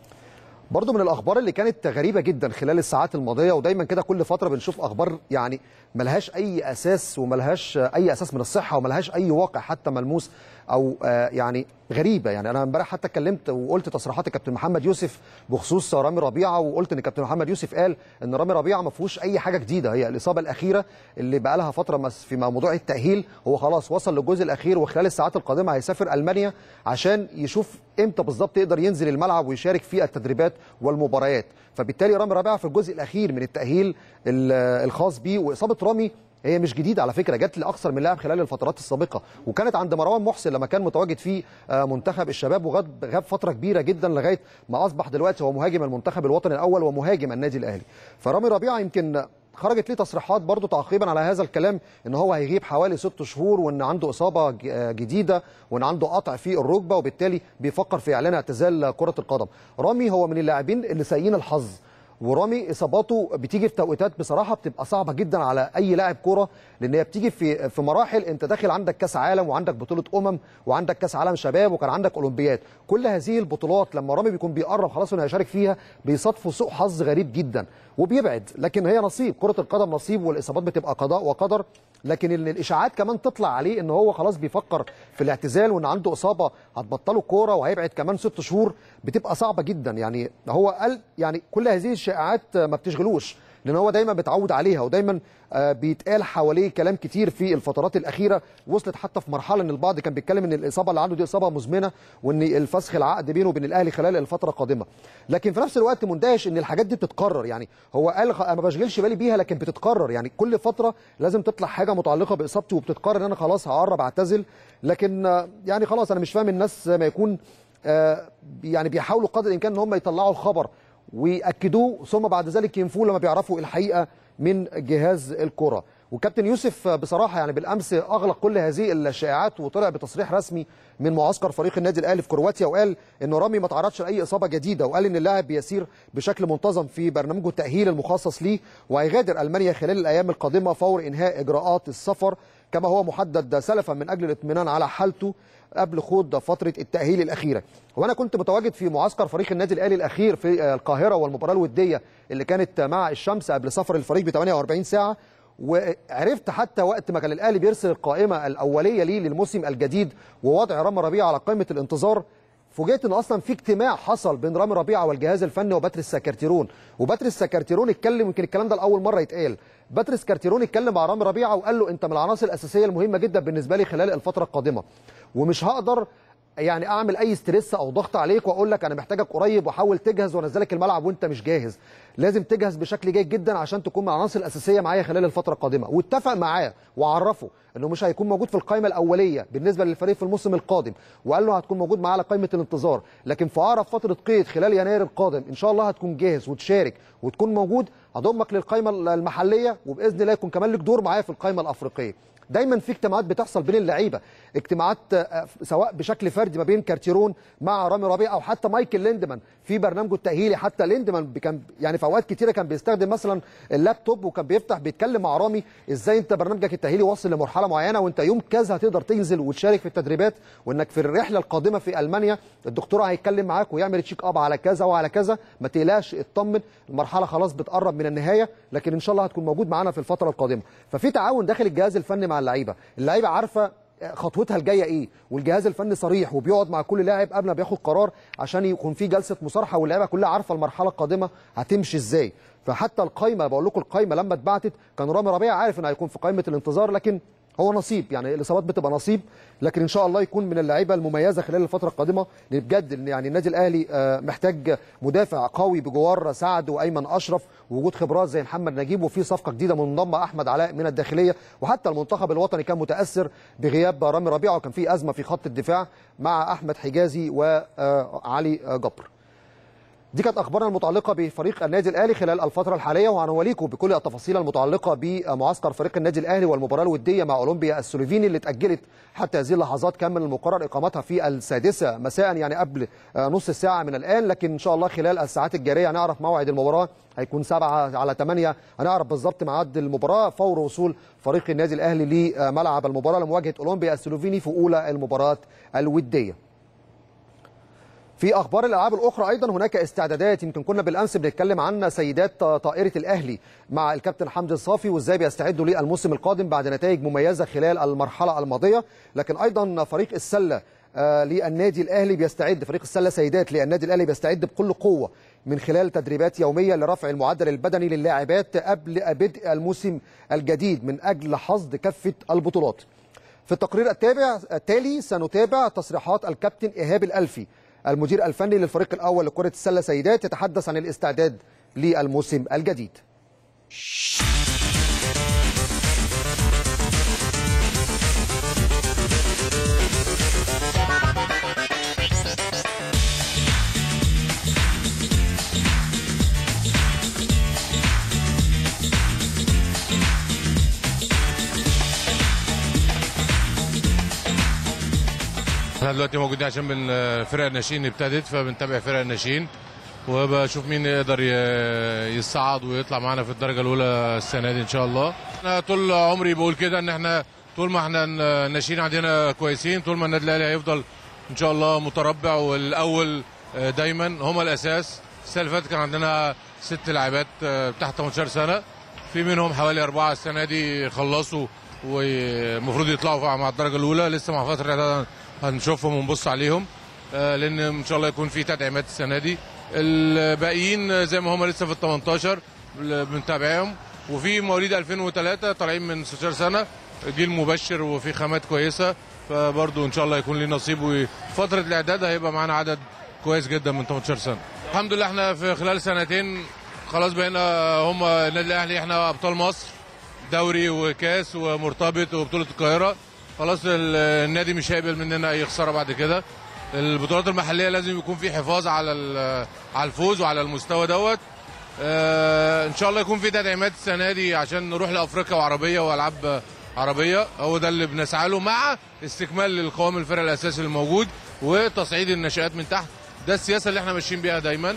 برضو من الاخبار اللي كانت غريبه جدا خلال الساعات الماضيه ودايما كده كل فتره بنشوف اخبار يعني ملهاش اي اساس وملهاش اي اساس من الصحه وملهاش اي واقع حتى ملموس او آه، يعني غريبه يعني انا امبارح حتى اتكلمت وقلت تصريحات الكابتن محمد يوسف بخصوص رامي ربيعه وقلت ان كابتن محمد يوسف قال ان رامي ربيعه ما فيهوش اي حاجه جديده هي الاصابه الاخيره اللي بقى لها فتره مس- في موضوع التاهيل هو خلاص وصل للجزء الاخير وخلال الساعات القادمه هيسافر المانيا عشان يشوف امتى بالظبط يقدر ينزل الملعب ويشارك في التدريبات والمباريات فبالتالي رامي ربيعه في الجزء الاخير من التاهيل ال- الخاص بيه واصابه رامي هي مش جديده على فكره جت لاكثر من لاعب خلال الفترات السابقه وكانت عند مروان محسن لما كان متواجد في آه، منتخب الشباب وغاب غاب فتره كبيره جدا لغايه ما اصبح دلوقتي هو مهاجم المنتخب الوطني الاول ومهاجم النادي الاهلي فرامي ربيعه يمكن خرجت ليه تصريحات برضه تعقيبا على هذا الكلام ان هو هيغيب حوالي ست شهور وان عنده اصابه ج- آه، جديده وان عنده قطع في الركبه وبالتالي بيفكر في اعلان اعتزال كره القدم رامي هو من اللاعبين اللي سيئين الحظ ورامي اصاباته بتيجي في توقيتات بصراحه بتبقى صعبه جدا على اي لاعب كوره لان هي بتيجي في في مراحل انت داخل عندك كاس عالم وعندك بطوله امم وعندك كاس عالم شباب وكان عندك اولمبياد كل هذه البطولات لما رامي بيكون بيقرب خلاص انه هيشارك فيها بيصادفوا سوء حظ غريب جدا وبيبعد لكن هي نصيب كره القدم نصيب والاصابات بتبقى قضاء وقدر لكن ان الاشاعات كمان تطلع عليه ان هو خلاص بيفكر في الاعتزال وان عنده اصابه هتبطله الكوره وهيبعد كمان ست شهور بتبقى صعبه جدا يعني هو قال يعني كل هذه الشائعات ما بتشغلوش لان هو دايما بيتعود عليها ودايما آه، بيتقال حواليه كلام كتير في الفترات الاخيره وصلت حتى في مرحله ان البعض كان بيتكلم ان الاصابه اللي عنده دي اصابه مزمنه وان الفسخ العقد بينه وبين الاهلي خلال الفتره القادمه لكن في نفس الوقت مندهش ان الحاجات دي بتتكرر يعني هو قال خ- انا ما بشغلش بالي بيها لكن بتتكرر يعني كل فتره لازم تطلع حاجه متعلقه باصابتي وبتتكرر ان انا خلاص هقرب اعتزل لكن آه، يعني خلاص انا مش فاهم الناس زي ما يكون آه، يعني بيحاولوا قدر الامكان ان هم يطلعوا الخبر وياكدوه ثم بعد ذلك ينفوه لما بيعرفوا الحقيقه من جهاز الكره وكابتن يوسف بصراحه يعني بالامس اغلق كل هذه الشائعات وطلع بتصريح رسمي من معسكر فريق النادي الاهلي في كرواتيا وقال ان رامي ما تعرضش لاي اصابه جديده وقال ان اللاعب بيسير بشكل منتظم في برنامجه التاهيل المخصص ليه وهيغادر المانيا خلال الايام القادمه فور انهاء اجراءات السفر كما هو محدد سلفا من اجل الاطمئنان على حالته قبل خوض فتره التاهيل الاخيره وانا كنت متواجد في معسكر فريق النادي الاهلي الاخير في القاهره والمباراه الوديه اللي كانت مع الشمس قبل سفر الفريق ب 48 ساعه وعرفت حتى وقت ما كان الاهلي بيرسل القائمه الاوليه ليه للموسم الجديد ووضع رامي ربيعه على قائمه الانتظار فوجئت ان اصلا في اجتماع حصل بين رامي ربيعه والجهاز الفني وباتريس سكرتيرون وباتريس سكرتيرون اتكلم يمكن الكلام ده لاول مره يتقال باتريس سكرتيرون اتكلم مع رامي ربيعه وقال له انت من العناصر الاساسيه المهمه جدا بالنسبه لي خلال الفتره القادمه ومش هقدر يعني اعمل اي ستريس او ضغط عليك واقول لك انا محتاجك قريب واحاول تجهز وانزلك الملعب وانت مش جاهز لازم تجهز بشكل جيد جدا عشان تكون من العناصر الاساسيه معايا خلال الفتره القادمه واتفق معاه وعرفه انه مش هيكون موجود في القائمه الاوليه بالنسبه للفريق في الموسم القادم وقال له هتكون موجود معاه على قائمه الانتظار لكن في اقرب فتره قيد خلال يناير القادم ان شاء الله هتكون جاهز وتشارك وتكون موجود هضمك للقائمه المحليه وباذن الله يكون كمان لك دور معايا في القائمه الافريقيه دايما في اجتماعات بتحصل بين اللعيبه اجتماعات آه، سواء بشكل فردي ما بين كارتيرون مع رامي ربيع او حتى مايكل ليندمان في برنامجه التاهيلي حتى ليندمان كان يعني في اوقات كتيره كان بيستخدم مثلا اللابتوب وكان بيفتح بيتكلم مع رامي ازاي انت برنامجك التاهيلي واصل لمرحله معينه وانت يوم كذا هتقدر تنزل وتشارك في التدريبات وانك في الرحله القادمه في المانيا الدكتور هيتكلم معاك ويعمل تشيك اب على كذا وعلى كذا ما تقلقش اطمن المرحله خلاص بتقرب من النهايه لكن ان شاء الله هتكون موجود معانا في الفتره القادمه ففي تعاون داخل الجهاز الفني مع اللعيبه اللعيبه عارفه خطوتها الجايه ايه والجهاز الفني صريح وبيقعد مع كل لاعب قبل ما بياخد قرار عشان يكون في جلسه مصارحه واللعيبه كلها عارفه المرحله القادمه هتمشي ازاي فحتى القايمه بقول لكم القايمه لما اتبعتت كان رامي ربيع عارف انه هيكون في قائمه الانتظار لكن هو نصيب يعني الاصابات بتبقى نصيب لكن ان شاء الله يكون من اللعيبه المميزه خلال الفتره القادمه لأن بجد يعني النادي الاهلي آه، محتاج مدافع قوي بجوار سعد وايمن اشرف ووجود خبرات زي محمد نجيب وفي صفقه جديده منضم احمد علاء من الداخليه وحتى المنتخب الوطني كان متاثر بغياب رامي ربيعه وكان في ازمه في خط الدفاع مع احمد حجازي وعلي جبر دي كانت اخبارنا المتعلقه بفريق النادي الاهلي خلال الفتره الحاليه وهنوليكم بكل التفاصيل المتعلقه بمعسكر فريق النادي الاهلي والمباراه الوديه مع اولمبيا السلوفيني اللي اتاجلت حتى هذه اللحظات كان من المقرر اقامتها في السادسه مساء يعني قبل آه، نص ساعه من الان لكن ان شاء الله خلال الساعات الجاريه هنعرف موعد المباراه هيكون 7 على 8 هنعرف بالظبط ميعاد المباراه فور وصول فريق النادي الاهلي لملعب المباراه لمواجهه اولمبيا السلوفيني في اولى المباراه الوديه في اخبار الالعاب الاخرى ايضا هناك استعدادات يمكن كنا بالامس بنتكلم عن سيدات طائره الاهلي مع الكابتن حمدي الصافي وازاي بيستعدوا للموسم القادم بعد نتائج مميزه خلال المرحله الماضيه لكن ايضا فريق السله آه، للنادي الاهلي بيستعد فريق السله سيدات للنادي الاهلي بيستعد بكل قوه من خلال تدريبات يوميه لرفع المعدل البدني للاعبات قبل بدء الموسم الجديد من اجل حصد كافه البطولات في التقرير التابع التالي سنتابع تصريحات الكابتن ايهاب الالفي المدير الفني للفريق الاول لكره السله سيدات يتحدث عن الاستعداد للموسم الجديد احنا دلوقتي موجودين عشان من فرق الناشئين ابتدت فبنتابع فرق الناشئين وبشوف مين يقدر ي- يصعد ويطلع معانا في الدرجه الاولى السنه دي ان شاء الله انا طول عمري بقول كده ان احنا طول ما احنا الناشئين عندنا كويسين طول ما النادي الاهلي هيفضل ان شاء الله متربع والاول دايما هما الاساس السنه اللي فاتت كان عندنا ست لاعبات تحت 18 سنه في منهم حوالي اربعه السنه دي خلصوا والمفروض يطلعوا مع الدرجه الاولى لسه مع فتره اعداد هنشوفهم ونبص عليهم آه، لان ان شاء الله يكون في تدعيمات السنه دي الباقيين زي ما هم لسه في ال 18 بنتابعهم وفي مواليد 2003 طالعين من 16 سنه جيل مبشر وفي خامات كويسه فبرضه ان شاء الله يكون ليه نصيب وفتره الاعداد هيبقى معانا عدد كويس جدا من 18 سنه الحمد لله احنا في خلال سنتين خلاص بقينا هم النادي الاهلي احنا ابطال مصر دوري وكاس ومرتبط وبطوله القاهره خلاص ال- النادي مش هيقبل مننا اي خساره بعد كده البطولات المحليه لازم يكون في حفاظ على ال- على الفوز وعلى المستوى دوت آه، ان شاء الله يكون في تدعيمات السنه دي عشان نروح لافريقيا وعربيه والعاب عربيه هو ده اللي بنسعى له مع استكمال للقوام الفرق الاساسي الموجود وتصعيد النشآت من تحت ده السياسه اللي احنا ماشيين بيها دايما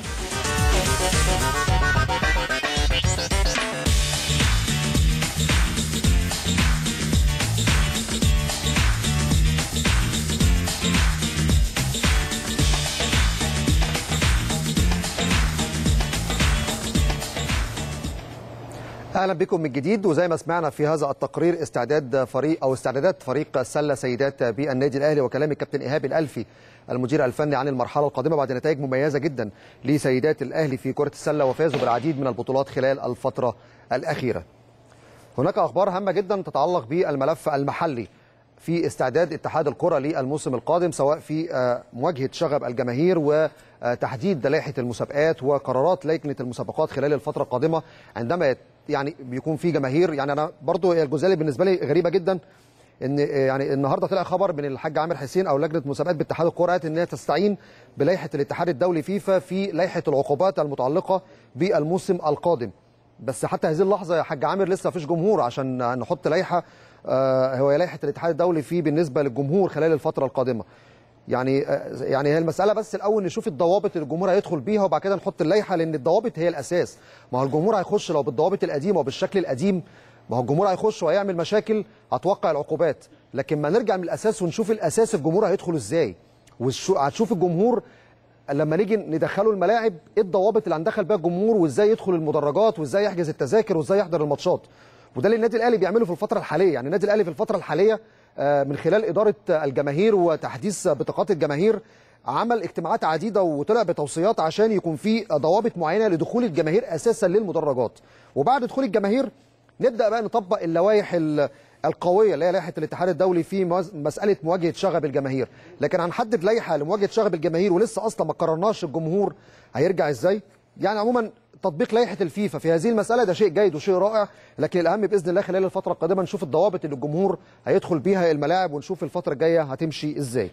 اهلا بكم من جديد وزي ما سمعنا في هذا التقرير استعداد فريق او استعدادات فريق السله سيدات بالنادي الاهلي وكلام الكابتن ايهاب الالفي المدير الفني عن المرحله القادمه بعد نتائج مميزه جدا لسيدات الاهلي في كره السله وفازوا بالعديد من البطولات خلال الفتره الاخيره. هناك اخبار هامه جدا تتعلق بالملف المحلي في استعداد اتحاد الكره للموسم القادم سواء في آه، مواجهه شغب الجماهير وتحديد لائحه المسابقات وقرارات لجنه المسابقات خلال الفتره القادمه عندما يت- يعني بيكون في جماهير يعني انا برضو الجزئيه اللي بالنسبه لي غريبه جدا ان يعني النهارده طلع خبر من الحاج عامر حسين او لجنه مسابقات باتحاد الكره قالت ان هي تستعين بلائحه الاتحاد الدولي فيفا في لائحه العقوبات المتعلقه بالموسم القادم بس حتى هذه اللحظه يا حاج عامر لسه مفيش جمهور عشان نحط لائحه آه، هو لائحه الاتحاد الدولي فيه بالنسبه للجمهور خلال الفتره القادمه يعني آه، يعني هي المساله بس الاول نشوف الضوابط اللي الجمهور هيدخل بيها وبعد كده نحط اللائحه لان الضوابط هي الاساس ما هو الجمهور هيخش لو بالضوابط القديمه وبالشكل القديم ما هو الجمهور هيخش وهيعمل مشاكل هتوقع العقوبات لكن ما نرجع من الاساس ونشوف الاساس الجمهور هيدخل ازاي والشو- هتشوف الجمهور لما نيجي ندخله الملاعب ايه الضوابط اللي هندخل بيها الجمهور وازاي يدخل المدرجات وازاي يحجز التذاكر وازاي يحضر الماتشات وده اللي النادي الاهلي بيعمله في الفتره الحاليه يعني النادي الاهلي في الفتره الحاليه آه، من خلال اداره الجماهير وتحديث بطاقات الجماهير عمل اجتماعات عديده وطلع بتوصيات عشان يكون في ضوابط معينه لدخول الجماهير اساسا للمدرجات وبعد دخول الجماهير نبدا بقى نطبق اللوائح ال- القويه اللي هي لائحه الاتحاد الدولي في موز- مساله مواجهه شغب الجماهير لكن هنحدد لائحه لمواجهه شغب الجماهير ولسه اصلا ما قررناش الجمهور هيرجع ازاي يعني عموما تطبيق لائحه الفيفا في هذه المساله ده شيء جيد وشيء رائع لكن الاهم باذن الله خلال الفتره القادمه نشوف الضوابط اللي الجمهور هيدخل بيها الملاعب ونشوف الفتره الجايه هتمشي ازاي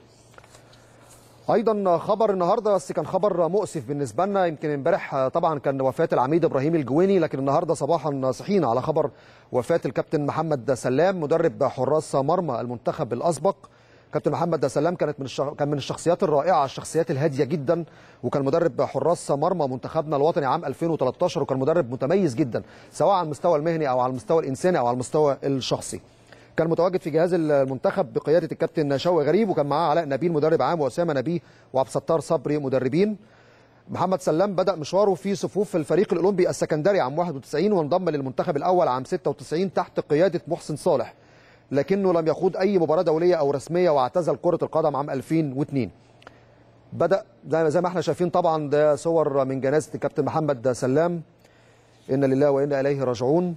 ايضا خبر النهارده بس كان خبر مؤسف بالنسبه لنا يمكن امبارح طبعا كان وفاه العميد ابراهيم الجويني لكن النهارده صباحا صحينا على خبر وفاه الكابتن محمد سلام مدرب حراس مرمى المنتخب الاسبق كابتن محمد سلام كانت من الشخ... كان من الشخصيات الرائعه الشخصيات الهاديه جدا وكان مدرب حراس مرمى منتخبنا الوطني عام 2013 وكان مدرب متميز جدا سواء على المستوى المهني او على المستوى الانساني او على المستوى الشخصي كان متواجد في جهاز المنتخب بقياده الكابتن شوقي غريب وكان معاه علاء نبيل مدرب عام واسامه نبيه وعبد الستار صبري مدربين محمد سلام بدا مشواره في صفوف الفريق الاولمبي السكندري عام 91 وانضم للمنتخب الاول عام 96 تحت قياده محسن صالح لكنه لم يخوض اي مباراه دوليه او رسميه واعتزل كره القدم عام 2002 بدا زي زي ما احنا شايفين طبعا ده صور من جنازه الكابتن محمد سلام انا لله وانا اليه راجعون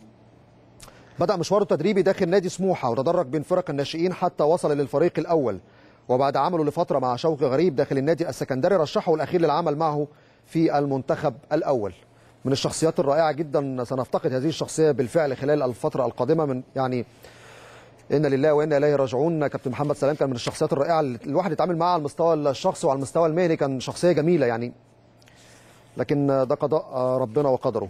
بدأ مشواره التدريبي داخل نادي سموحة وتدرج بين فرق الناشئين حتى وصل للفريق الأول وبعد عمله لفترة مع شوقي غريب داخل النادي السكندري رشحه الأخير للعمل معه في المنتخب الأول من الشخصيات الرائعة جدا سنفتقد هذه الشخصية بالفعل خلال الفترة القادمة من يعني إن لله وإنا إليه راجعون كابتن محمد سلام كان من الشخصيات الرائعة اللي الواحد يتعامل معها على المستوى الشخصي وعلى المستوى المهني كان شخصية جميلة يعني لكن ده قضاء ربنا وقدره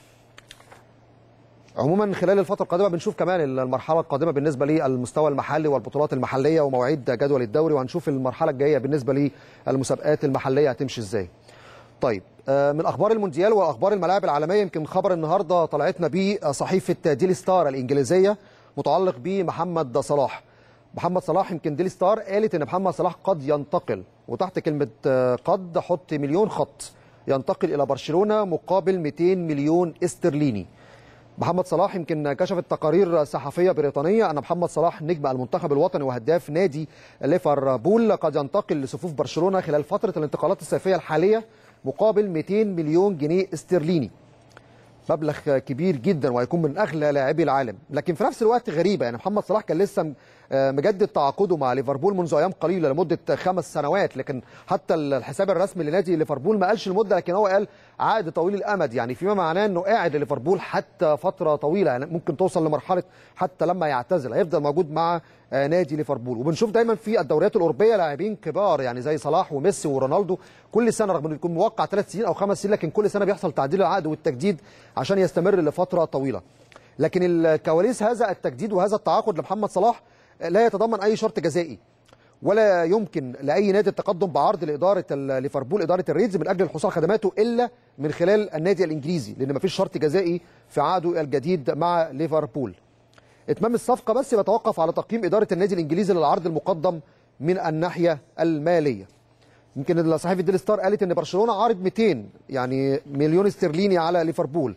عموما خلال الفتره القادمه بنشوف كمان المرحله القادمه بالنسبه للمستوى المحلي والبطولات المحليه ومواعيد جدول الدوري وهنشوف المرحله الجايه بالنسبه للمسابقات المحليه هتمشي ازاي. طيب آه، من اخبار المونديال واخبار الملاعب العالميه يمكن خبر النهارده طلعتنا بيه صحيفه ديلي ستار الانجليزيه متعلق بمحمد صلاح. محمد صلاح يمكن ديلي ستار قالت ان محمد صلاح قد ينتقل وتحت كلمه آه، قد حط مليون خط ينتقل الى برشلونه مقابل 200 مليون استرليني. محمد صلاح يمكن كشفت تقارير صحفيه بريطانيه ان محمد صلاح نجم المنتخب الوطني وهداف نادي ليفربول قد ينتقل لصفوف برشلونه خلال فتره الانتقالات الصيفيه الحاليه مقابل 200 مليون جنيه استرليني. مبلغ كبير جدا وهيكون من اغلى لاعبي العالم لكن في نفس الوقت غريبه يعني محمد صلاح كان لسه م- آه مجدد تعاقده مع ليفربول منذ ايام قليله لمده خمس سنوات لكن حتى الحساب الرسمي لنادي ليفربول ما قالش المده لكن هو قال عقد طويل الامد يعني فيما معناه انه قاعد لليفربول حتى فتره طويله يعني ممكن توصل لمرحله حتى لما يعتزل هيفضل موجود مع آه، نادي ليفربول وبنشوف دايما في الدوريات الاوروبيه لاعبين كبار يعني زي صلاح وميسي ورونالدو كل سنه رغم انه يكون موقع ثلاث سنين او خمس سنين لكن كل سنه بيحصل تعديل العقد والتجديد عشان يستمر لفتره طويله لكن الكواليس هذا التجديد وهذا التعاقد لمحمد صلاح لا يتضمن اي شرط جزائي ولا يمكن لاي نادي التقدم بعرض لاداره ال- ليفربول اداره الريدز من اجل الحصول على خدماته الا من خلال النادي الانجليزي لان مفيش شرط جزائي في عقده الجديد مع ليفربول اتمام الصفقه بس بيتوقف على تقييم اداره النادي الانجليزي للعرض المقدم من الناحيه الماليه يمكن صحيفه ديل ستار قالت ان برشلونه عارض 200 يعني مليون استرليني على ليفربول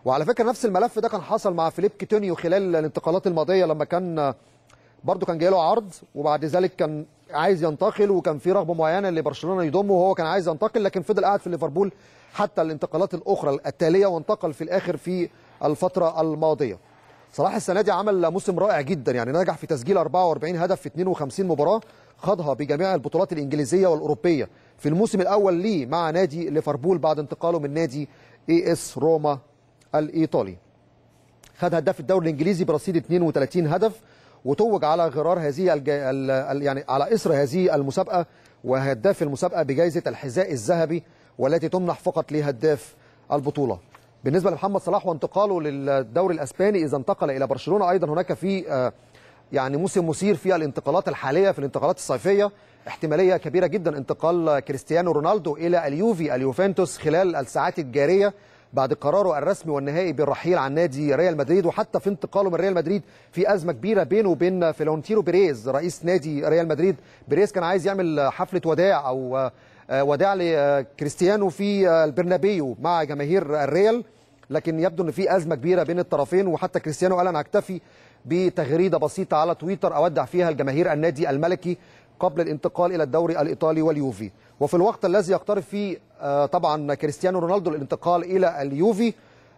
وعلى فكره نفس الملف ده كان حصل مع فيليب كيتونيو خلال الانتقالات الماضيه لما كان برضه كان جاي له عرض وبعد ذلك كان عايز ينتقل وكان في رغبه معينه لبرشلونه يضمه وهو كان عايز ينتقل لكن فضل قاعد في ليفربول حتى الانتقالات الاخرى التاليه وانتقل في الاخر في الفتره الماضيه. صلاح السنه دي عمل موسم رائع جدا يعني نجح في تسجيل 44 هدف في 52 مباراه خاضها بجميع البطولات الانجليزيه والاوروبيه في الموسم الاول ليه مع نادي ليفربول بعد انتقاله من نادي اي اس روما الايطالي. خد هداف الدوري الانجليزي برصيد 32 هدف وتوج على غرار هذه الج... ال... ال... يعني على اثر هذه المسابقه وهداف المسابقه بجائزه الحذاء الذهبي والتي تمنح فقط لهداف البطوله. بالنسبه لمحمد صلاح وانتقاله للدوري الاسباني اذا انتقل الى برشلونه ايضا هناك في آه يعني موسم مثير في الانتقالات الحاليه في الانتقالات الصيفيه احتماليه كبيره جدا انتقال كريستيانو رونالدو الى اليوفي اليوفنتوس خلال الساعات الجاريه بعد قراره الرسمي والنهائي بالرحيل عن نادي ريال مدريد وحتى في انتقاله من ريال مدريد في ازمه كبيره بينه وبين فلورنتينو بيريز رئيس نادي ريال مدريد بيريز كان عايز يعمل حفله وداع او وداع لكريستيانو في البرنابيو مع جماهير الريال لكن يبدو ان في ازمه كبيره بين الطرفين وحتى كريستيانو قال انا اكتفي بتغريده بسيطه على تويتر اودع فيها الجماهير النادي الملكي قبل الانتقال الى الدوري الايطالي واليوفي وفي الوقت الذي يقترب فيه طبعا كريستيانو رونالدو الانتقال الى اليوفي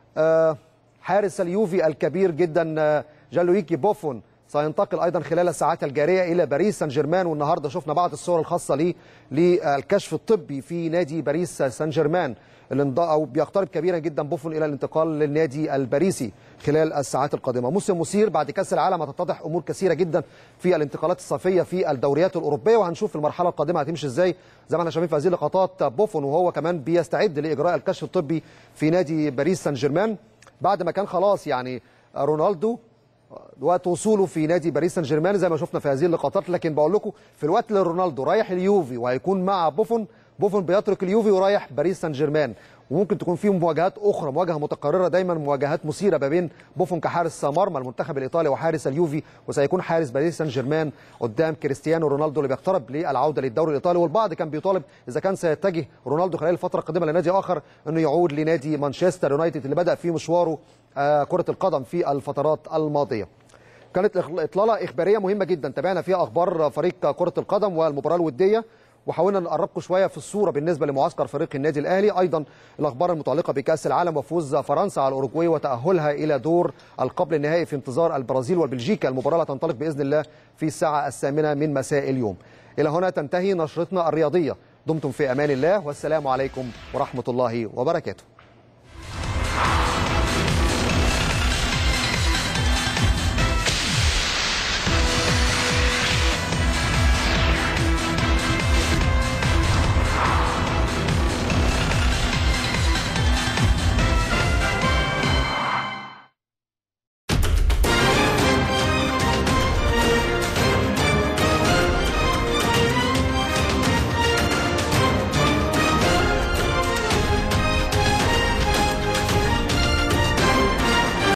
حارس اليوفي الكبير جدا جالويكي بوفون سينتقل ايضا خلال الساعات الجاريه الى باريس سان جيرمان والنهارده شفنا بعض الصور الخاصه ليه للكشف الطبي في نادي باريس سان جيرمان او بيقترب كبيرا جدا بوفون الى الانتقال للنادي الباريسي خلال الساعات القادمه موسم مثير بعد كاس العالم هتتضح امور كثيره جدا في الانتقالات الصيفيه في الدوريات الاوروبيه وهنشوف المرحله القادمه هتمشي ازاي زي ما احنا شايفين في هذه اللقطات بوفون وهو كمان بيستعد لاجراء الكشف الطبي في نادي باريس سان جيرمان بعد ما كان خلاص يعني رونالدو وقت وصوله في نادي باريس سان جيرمان زي ما شفنا في هذه اللقطات لكن بقول لكم في الوقت اللي رونالدو رايح اليوفي وهيكون مع بوفون بوفون بيترك اليوفي ورايح باريس سان جيرمان وممكن تكون في مواجهات اخرى مواجهه متكرره دايما مواجهات مثيره ما بين بوفون كحارس مرمى المنتخب الايطالي وحارس اليوفي وسيكون حارس باريس سان جيرمان قدام كريستيانو رونالدو اللي بيقترب للعوده للدوري الايطالي والبعض كان بيطالب اذا كان سيتجه رونالدو خلال الفتره القادمه لنادي اخر انه يعود لنادي مانشستر يونايتد اللي بدا فيه مشواره كره القدم في الفترات الماضيه كانت اطلاله اخباريه مهمه جدا تابعنا فيها اخبار فريق كره القدم والمباراه الوديه وحاولنا نقربكم شويه في الصوره بالنسبه لمعسكر فريق النادي الاهلي ايضا الاخبار المتعلقه بكاس العالم وفوز فرنسا على الاوروغواي وتاهلها الى دور القبل النهائي في انتظار البرازيل والبلجيكا المباراه لا تنطلق باذن الله في الساعه الثامنه من مساء اليوم الى هنا تنتهي نشرتنا الرياضيه دمتم في امان الله والسلام عليكم ورحمه الله وبركاته